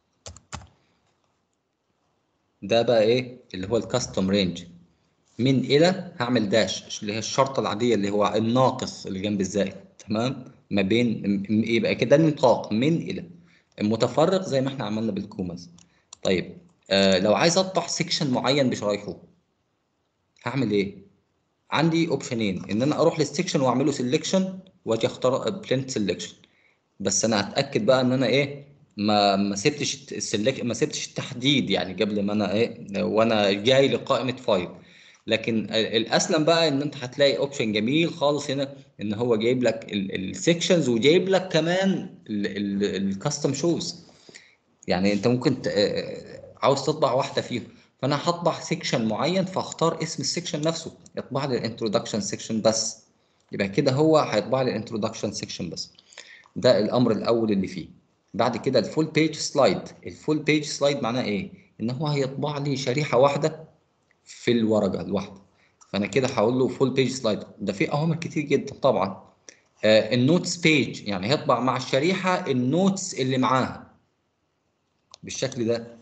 ده بقى ايه اللي هو الكاستم رينج من الى هعمل داش اللي هي الشرطه العاديه اللي هو الناقص اللي جنب الزائد تمام ما بين م- م- يبقى كده النطاق من الى المتفرق زي ما احنا عملنا بالكوماز طيب آه لو عايز اطبع سيكشن معين بشرايحه هعمل ايه عندي اوبشنين ان انا اروح للسيكشن واعمله سيلكشن واجي اختار برنت سيلكشن بس انا هتاكد بقى ان انا ايه ما ما سبتش السلك ما سبتش التحديد يعني قبل ما انا ايه وانا جاي لقائمه فايل لكن ال- الاسلم بقى ان انت هتلاقي اوبشن جميل خالص هنا ان هو جايب لك السكشنز وجايب لك كمان الكاستم شوز يعني انت ممكن ت- آه، عاوز تطبع واحده فيهم فانا هطبع سيكشن معين فاختار اسم السيكشن نفسه يطبع لي الانترودكشن سيكشن بس يبقى كده هو هيطبع لي الانترودكشن سيكشن بس ده الامر الاول اللي فيه بعد كده الفول بيج سلايد الفول بيج سلايد معناه ايه ان هو هيطبع لي شريحه واحده في الورقه الواحده فانا كده هقول له فول بيج سلايد ده فيه اوامر كتير جدا طبعا آه النوتس بيج يعني هيطبع مع الشريحه النوتس اللي معاها بالشكل ده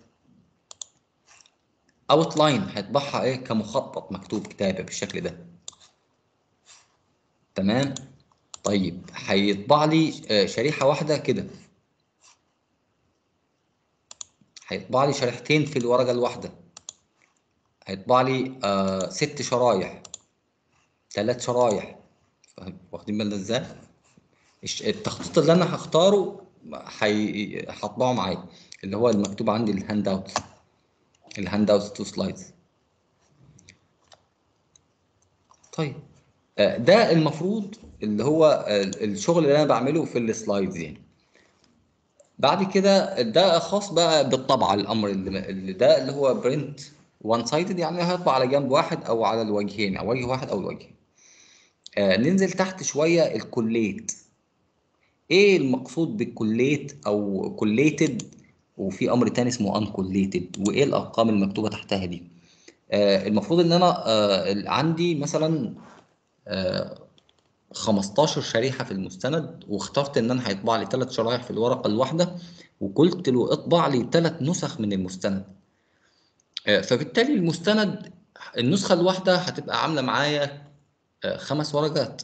اوت لاين هيطبعها ايه كمخطط مكتوب كتابه بالشكل ده تمام طيب هيطبع لي آه، شريحه واحده كده هيطبع لي شريحتين في الورقه الواحده هيطبع لي آه ست شرايح ثلاث شرايح فاهم- واخدين بالنا ازاي الش- التخطيط اللي انا هختاره هي- هطبعه معايا اللي هو المكتوب عندي الهاند اوت الهاند اوت تو سلايدز طيب آه، ده المفروض اللي هو آه، الشغل اللي انا بعمله في السلايدز يعني بعد كده ده خاص بقى بالطبعه الامر اللي اللي ده اللي هو برنت وان سايدد يعني هيطبع على جنب واحد او على الوجهين او وجه واحد او الوجهين آه ننزل تحت شويه الكوليت ايه المقصود بالكوليت او كوليتد وفي امر تاني اسمه ان كوليتد وايه الارقام المكتوبه تحتها دي آه المفروض ان انا آه عندي مثلا آه 15 شريحه في المستند واخترت ان انا هيطبع لي ثلاث شرايح في الورقه الواحده وقلت له اطبع لي ثلاث نسخ من المستند آه، فبالتالي المستند النسخه الواحده هتبقى عامله معايا آه، خمس ورقات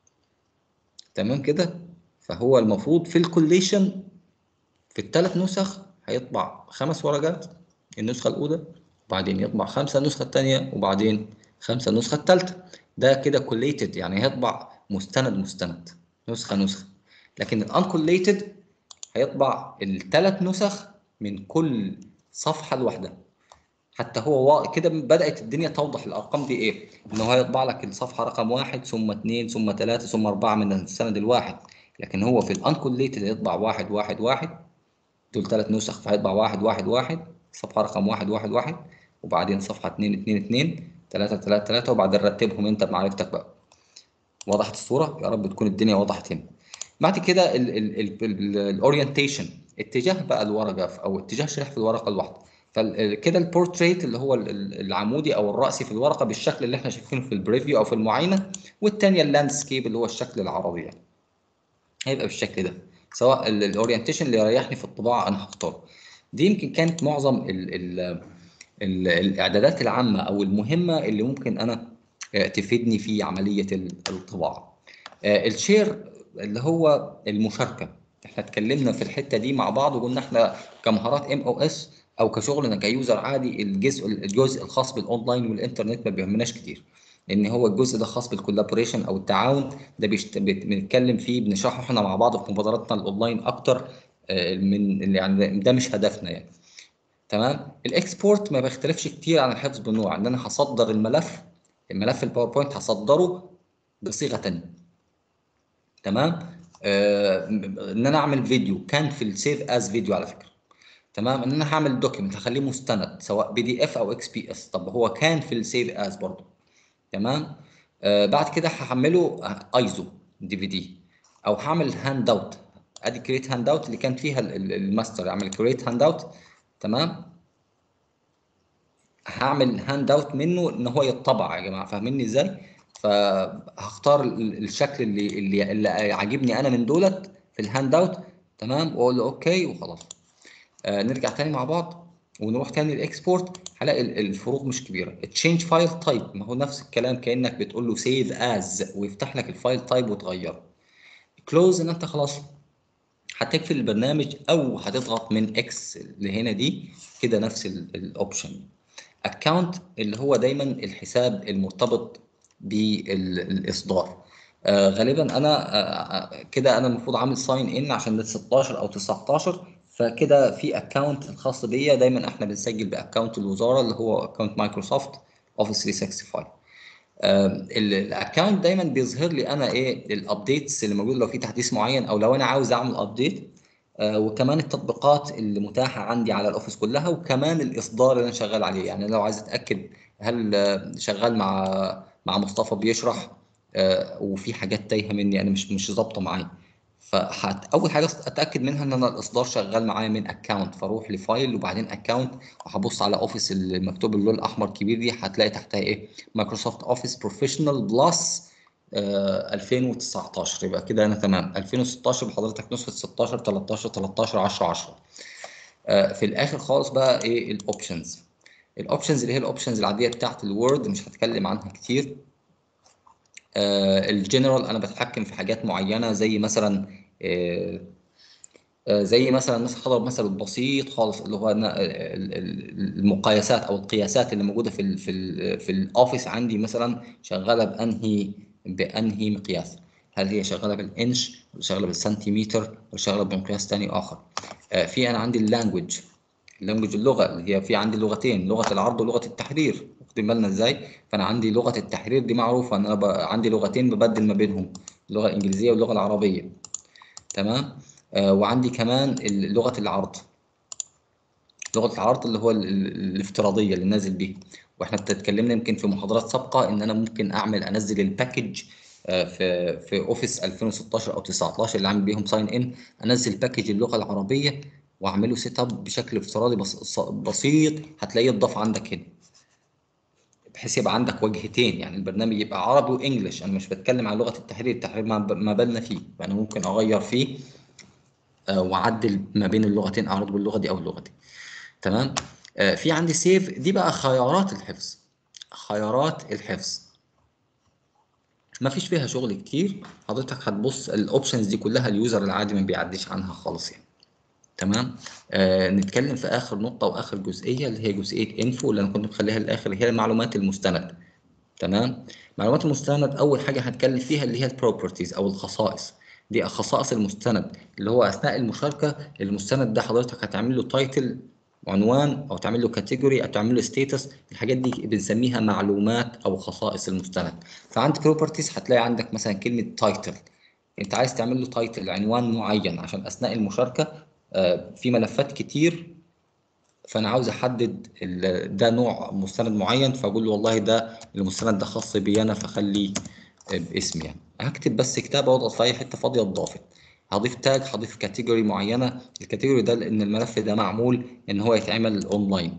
تمام كده فهو المفروض في الكوليشن في الثلاث نسخ هيطبع خمس ورقات النسخه الاولى وبعدين يطبع خمسه النسخه الثانيه وبعدين خمسه النسخه الثالثه ده كده كوليتد يعني هيطبع مستند مستند نسخه نسخه لكن الانكوليتد هيطبع الثلاث نسخ من كل صفحه لوحدها حتى هو وا- كده بدأت الدنيا توضح الأرقام دي إيه؟ إن هو هيطبع لك الصفحة رقم واحد ثم اثنين ثم ثلاثة ثم أربعة من السند الواحد، لكن هو في الأنكوليتد هيطبع واحد واحد واحد دول ثلاث نسخ فهيطبع واحد واحد واحد صفحة رقم واحد واحد واحد وبعدين صفحة اتنين اتنين اتنين تلاتة تلاتة تلاتة وبعدين رتبهم أنت بمعرفتك بقى. وضحت الصورة؟ يا رب تكون الدنيا وضحت هنا. بعد كده الاورينتيشن اتجاه بقى الورقه في- او اتجاه شريحه في الورقه الواحده فكده البورتريت اللي هو ال- ال- العمودي او الراسي في الورقه بالشكل اللي احنا شايفينه في البريفيو او في المعاينه والثانيه اللاندسكيب اللي هو الشكل العربي يعني هيبقى بالشكل ده سواء الاورينتيشن اللي يريحني في الطباعه انا هختاره دي يمكن كانت معظم ال ال ال الاعدادات العامه او المهمه اللي ممكن انا آه، تفيدني في عمليه ال- الطباعه آه، الشير اللي هو المشاركه احنا اتكلمنا في الحته دي مع بعض وقلنا احنا كمهارات ام او اس او كشغلنا كيوزر عادي الجزء الجزء الخاص بالاونلاين والانترنت ما بيهمناش كتير لان هو الجزء ده خاص بالكولابوريشن او التعاون ده بيشت... بت- بنتكلم فيه بنشرحه احنا مع بعض في مبادراتنا الاونلاين اكتر آه، من يعني ده مش هدفنا يعني تمام الاكسبورت ما بيختلفش كتير عن الحفظ بالنوع ان انا هصدر الملف الملف الباوربوينت هصدره بصيغه تانيه تمام آه ان انا اعمل فيديو كان في السيف از فيديو على فكره تمام ان انا هعمل دوكيمنت هخليه مستند سواء بي دي اف او اكس بي اس طب هو كان في السيف از برضه تمام آه بعد كده هحمله ايزو دي في دي او هعمل هاند اوت ادي كريت هاند اوت اللي كان فيها ال- ال- الماستر اعمل كريت هاند اوت تمام هعمل هاند اوت منه ان هو يتطبع يا جماعه فاهميني ازاي فهختار ال- الشكل اللي اللي اللي عاجبني انا من دولت في الهاند اوت تمام واقول له اوكي وخلاص آه نرجع تاني مع بعض ونروح تاني الاكسبورت هلاقي ال- الفروق مش كبيره تشينج فايل تايب ما هو نفس الكلام كانك بتقول له سيف از ويفتح لك الفايل تايب وتغيره كلوز ان انت خلاص هتقفل البرنامج او هتضغط من اكس اللي هنا دي كده نفس الاوبشن اكونت اللي هو دايما الحساب المرتبط بالاصدار آه غالبا انا آه آه، كده انا المفروض عامل ساين ان عشان ده 16 او 19 فكده في اكونت الخاص بيا دايما احنا بنسجل باكونت الوزاره اللي هو اكونت مايكروسوفت اوفيس 365 الاكونت دايما بيظهر لي انا ايه الابديتس اللي موجوده لو في تحديث معين او لو انا عاوز اعمل ابديت وكمان التطبيقات اللي متاحه عندي على الاوفيس كلها وكمان الاصدار اللي انا شغال عليه يعني لو عايز اتاكد هل آه، شغال مع مع مصطفى بيشرح آه، وفي حاجات تايهه مني انا مش مش ظابطه معايا فحت اول حاجه اتاكد منها ان انا الاصدار شغال معايا من اكونت فاروح لفايل وبعدين اكونت وهبص على اوفيس المكتوب اللون الاحمر الكبير دي هتلاقي تحتها ايه مايكروسوفت اوفيس بروفيشنال بلس 2019 يبقى كده انا تمام 2016 بحضرتك نسخه 16 13 13 10 10 آه، في الاخر خالص بقى ايه الاوبشنز الاوبشنز اللي هي الاوبشنز العاديه بتاعت الوورد مش هتكلم عنها كتير الجنرال انا بتحكم في حاجات معينه زي مثلا آه، آه، زي مثلا مثلا هضرب مثل بسيط خالص اللي هو أنا ال- ال- المقايسات او القياسات اللي موجوده في ال في ال في الاوفيس عندي مثلا شغاله بانهي بانهي مقياس هل هي شغاله بالانش ولا شغاله بالسنتيمتر ولا شغاله بمقياس تاني اخر آه، في انا عندي اللانجوج اللانجوج اللغه اللي هي في عندي لغتين لغه العرض ولغه التحرير واخدين بالنا ازاي فانا عندي لغه التحرير دي معروفه ان انا ب... عندي لغتين ببدل ما بينهم اللغه الانجليزيه واللغه العربيه تمام آه وعندي كمان ال- لغه العرض لغه العرض اللي هو ال- ال- الافتراضيه اللي نازل بيها واحنا اتكلمنا يمكن في محاضرات سابقه ان انا ممكن اعمل انزل الباكج آه، في في اوفيس 2016 او 19 اللي عامل بيهم ساين ان انزل باكج اللغه العربيه واعمله سيت اب بشكل افتراضي بس بسيط هتلاقيه اتضاف عندك هنا بحيث يبقى عندك وجهتين يعني البرنامج يبقى عربي وانجلش انا مش بتكلم عن لغه التحرير التحرير ما ما بالنا فيه فانا ممكن اغير فيه آه، واعدل ما بين اللغتين اعرض باللغه دي او اللغه دي تمام آه، في عندي سيف دي بقى خيارات الحفظ خيارات الحفظ ما فيش فيها شغل كتير حضرتك هتبص الاوبشنز دي كلها اليوزر العادي ما بيعديش عنها خالص يعني تمام آه نتكلم في اخر نقطه واخر جزئيه اللي هي جزئيه انفو اللي انا كنت مخليها للاخر هي معلومات المستند تمام معلومات المستند اول حاجه هنتكلم فيها اللي هي البروبرتيز او الخصائص دي خصائص المستند اللي هو اثناء المشاركه المستند ده حضرتك هتعمل له تايتل عنوان او تعمل له كاتيجوري او تعمل له ستيتس الحاجات دي بنسميها معلومات او خصائص المستند فعندك بروبرتيز هتلاقي عندك مثلا كلمه تايتل انت عايز تعمل له تايتل عنوان معين عشان اثناء المشاركه آه، في ملفات كتير فانا عاوز احدد ال- ده نوع مستند معين فاقول له والله ده المستند ده خاص بي انا فخليه باسمي يعني هكتب بس كتابه واضغط في اي حته فاضيه اتضافت هضيف تاج هضيف كاتيجوري معينه الكاتيجوري ده لان الملف ده معمول ان هو يتعمل اونلاين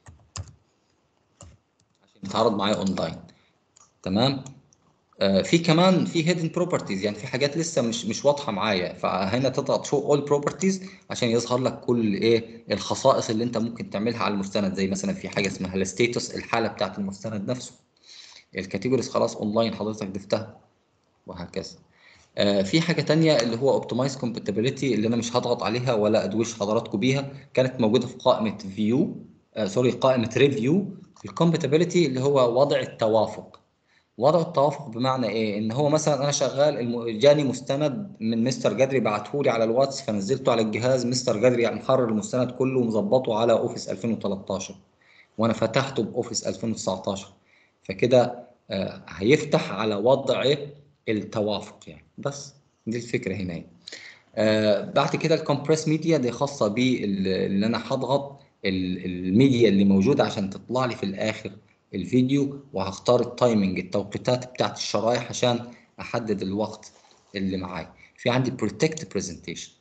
عشان يتعرض معايا اونلاين تمام آه، في كمان في هيدن بروبرتيز يعني في حاجات لسه مش مش واضحه معايا فهنا تضغط شو اول بروبرتيز عشان يظهر لك كل ايه الخصائص اللي انت ممكن تعملها على المستند زي مثلا في حاجه اسمها الستيتس الحاله بتاعت المستند نفسه الكاتيجوريز خلاص اونلاين حضرتك ضفتها وهكذا آه، في حاجه تانية اللي هو اوبتمايز كومباتيبيليتي اللي انا مش هضغط عليها ولا ادوش حضراتكم بيها كانت موجوده في قائمه فيو سوري قائمه ريفيو الكومباتيبيليتي اللي هو وضع التوافق وضع التوافق بمعنى ايه ان هو مثلا انا شغال الم- جاني مستند من مستر جدري بعته لي على الواتس فنزلته على الجهاز مستر جدري يعني محرر المستند كله ومظبطه على اوفيس 2013 وانا فتحته باوفيس 2019 فكده آه، هيفتح على وضع التوافق يعني بس دي الفكره هنا يعني. آه بعد كده الكومبريس ميديا دي خاصه باللي انا هضغط ال- الميديا اللي موجوده عشان تطلع لي في الاخر الفيديو وهختار التايمنج التوقيتات بتاعت الشرايح عشان احدد الوقت اللي معايا في عندي بروتكت برزنتيشن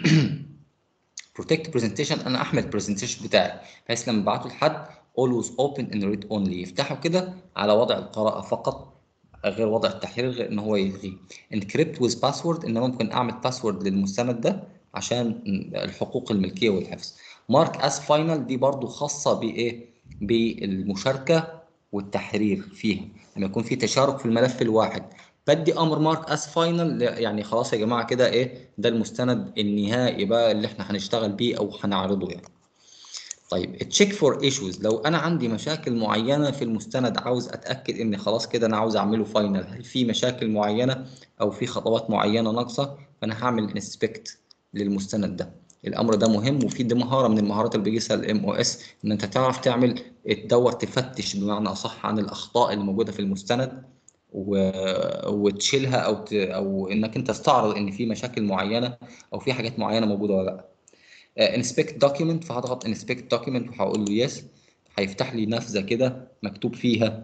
بروتكت برزنتيشن انا احمل البرزنتيشن بتاعي بحيث لما ابعته لحد always open and read only يفتحه كده على وضع القراءه فقط غير وضع التحرير غير ان هو يلغيه انكريبت ويز باسورد ان أنا ممكن اعمل باسورد للمستند ده عشان الحقوق الملكيه والحفظ مارك اس فاينل دي برضو خاصه بايه بالمشاركه والتحرير فيها لما يكون في تشارك في الملف الواحد بدي امر مارك اس فاينل يعني خلاص يا جماعه كده ايه ده المستند النهائي بقى اللي احنا هنشتغل بيه او هنعرضه يعني طيب تشيك فور ايشوز لو انا عندي مشاكل معينه في المستند عاوز اتاكد ان خلاص كده انا عاوز اعمله فاينل هل في مشاكل معينه او في خطوات معينه ناقصه فانا هعمل انسبكت للمستند ده الامر ده مهم وفي دي مهاره من المهارات اللي بيقيسها الام او اس ان انت تعرف تعمل تدور تفتش بمعنى اصح عن الاخطاء اللي موجوده في المستند و... وتشيلها او ت... او انك انت تستعرض ان في مشاكل معينه او في حاجات معينه موجوده ولا لا انسبكت دوكيمنت فهضغط انسبكت دوكيمنت وهقول له يس هيفتح لي نافذه كده مكتوب فيها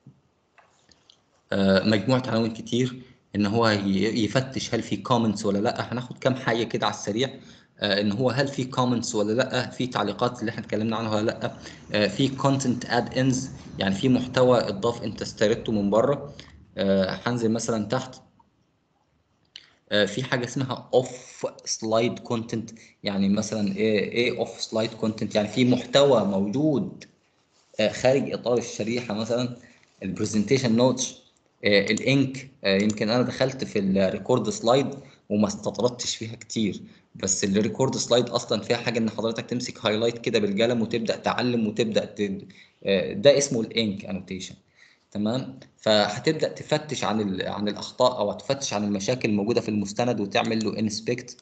آه، مجموعه عناوين كتير ان هو ي- يفتش هل في كومنتس ولا لا هناخد كام حاجه كده على السريع آه، ان هو هل في كومنتس ولا لا في تعليقات اللي احنا اتكلمنا عنها ولا لا آه، في كونتنت اد انز يعني في محتوى اتضاف انت استردته من بره آه، هنزل مثلا تحت آه، في حاجه اسمها اوف سلايد كونتنت يعني مثلا ايه ايه اوف سلايد كونتنت يعني في محتوى موجود آه، خارج اطار الشريحه مثلا البرزنتيشن نوتس آه، الانك آه، يمكن انا دخلت في الريكورد سلايد وما استطردتش فيها كتير بس الريكورد سلايد اصلا فيها حاجه ان حضرتك تمسك هايلايت كده بالقلم وتبدا تعلم وتبدا ت... آه، ده اسمه الانك انوتيشن تمام فهتبدا تفتش عن ال... عن الاخطاء او تفتش عن المشاكل الموجوده في المستند وتعمل له انسبكت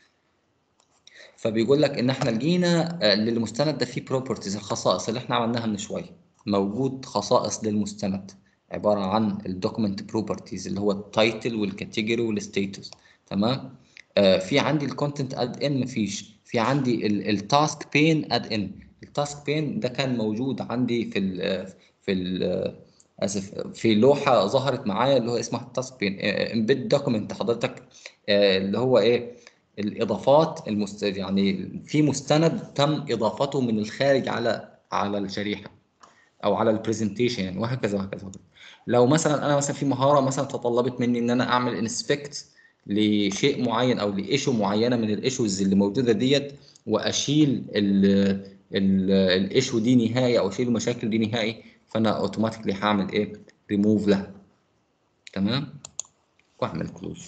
فبيقول لك ان احنا لقينا آه، للمستند ده فيه بروبرتيز الخصائص اللي احنا عملناها من شويه موجود خصائص للمستند عباره عن الدوكيمنت بروبرتيز اللي هو التايتل والكاتيجوري والستيتس تمام آه في عندي الكونتنت اد ان مفيش في عندي التاسك بين اد ان التاسك بين ده كان موجود عندي في ال في ال اسف في لوحه ظهرت معايا اللي هو اسمها التاسك بين امبيد دوكيمنت حضرتك آه اللي هو ايه الاضافات المست... يعني في مستند تم اضافته من الخارج على على الشريحه او على البرزنتيشن يعني وهكذا وهكذا وهكذا. لو مثلا انا مثلا في مهاره مثلا تطلبت مني ان انا اعمل انسبكت لشيء معين او لايشو معينه من الايشوز اللي موجوده ديت واشيل الايشو دي نهائي او اشيل المشاكل دي نهائي فانا اوتوماتيكلي هعمل ايه ريموف لها تمام واعمل كلوز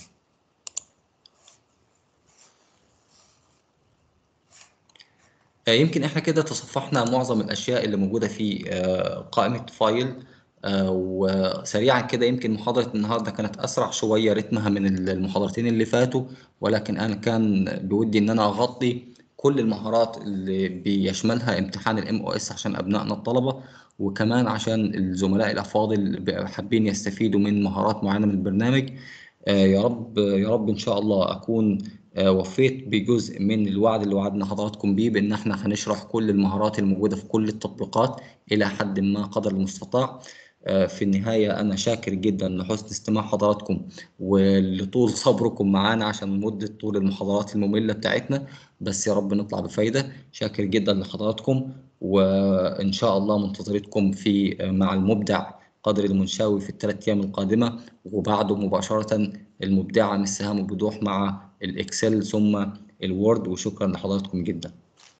يمكن احنا كده تصفحنا معظم الاشياء اللي موجوده في قائمه فايل وسريعا كده يمكن محاضره النهارده كانت اسرع شويه رتمها من المحاضرتين اللي فاتوا ولكن انا كان بودي ان انا اغطي كل المهارات اللي بيشملها امتحان الام او اس عشان ابنائنا الطلبه وكمان عشان الزملاء الافاضل حابين يستفيدوا من مهارات معينه من البرنامج يا رب يا رب ان شاء الله اكون وفيت بجزء من الوعد اللي وعدنا حضراتكم بيه بان احنا هنشرح كل المهارات الموجوده في كل التطبيقات الى حد ما قدر المستطاع في النهايه انا شاكر جدا لحسن استماع حضراتكم ولطول صبركم معانا عشان مده طول المحاضرات الممله بتاعتنا بس يا رب نطلع بفايده شاكر جدا لحضراتكم وان شاء الله منتظرتكم في مع المبدع قدر المنشاوي في الثلاث ايام القادمه وبعده مباشره المبدعه من السهام وبوضوح مع الاكسل ثم الوورد وشكرا لحضراتكم جدا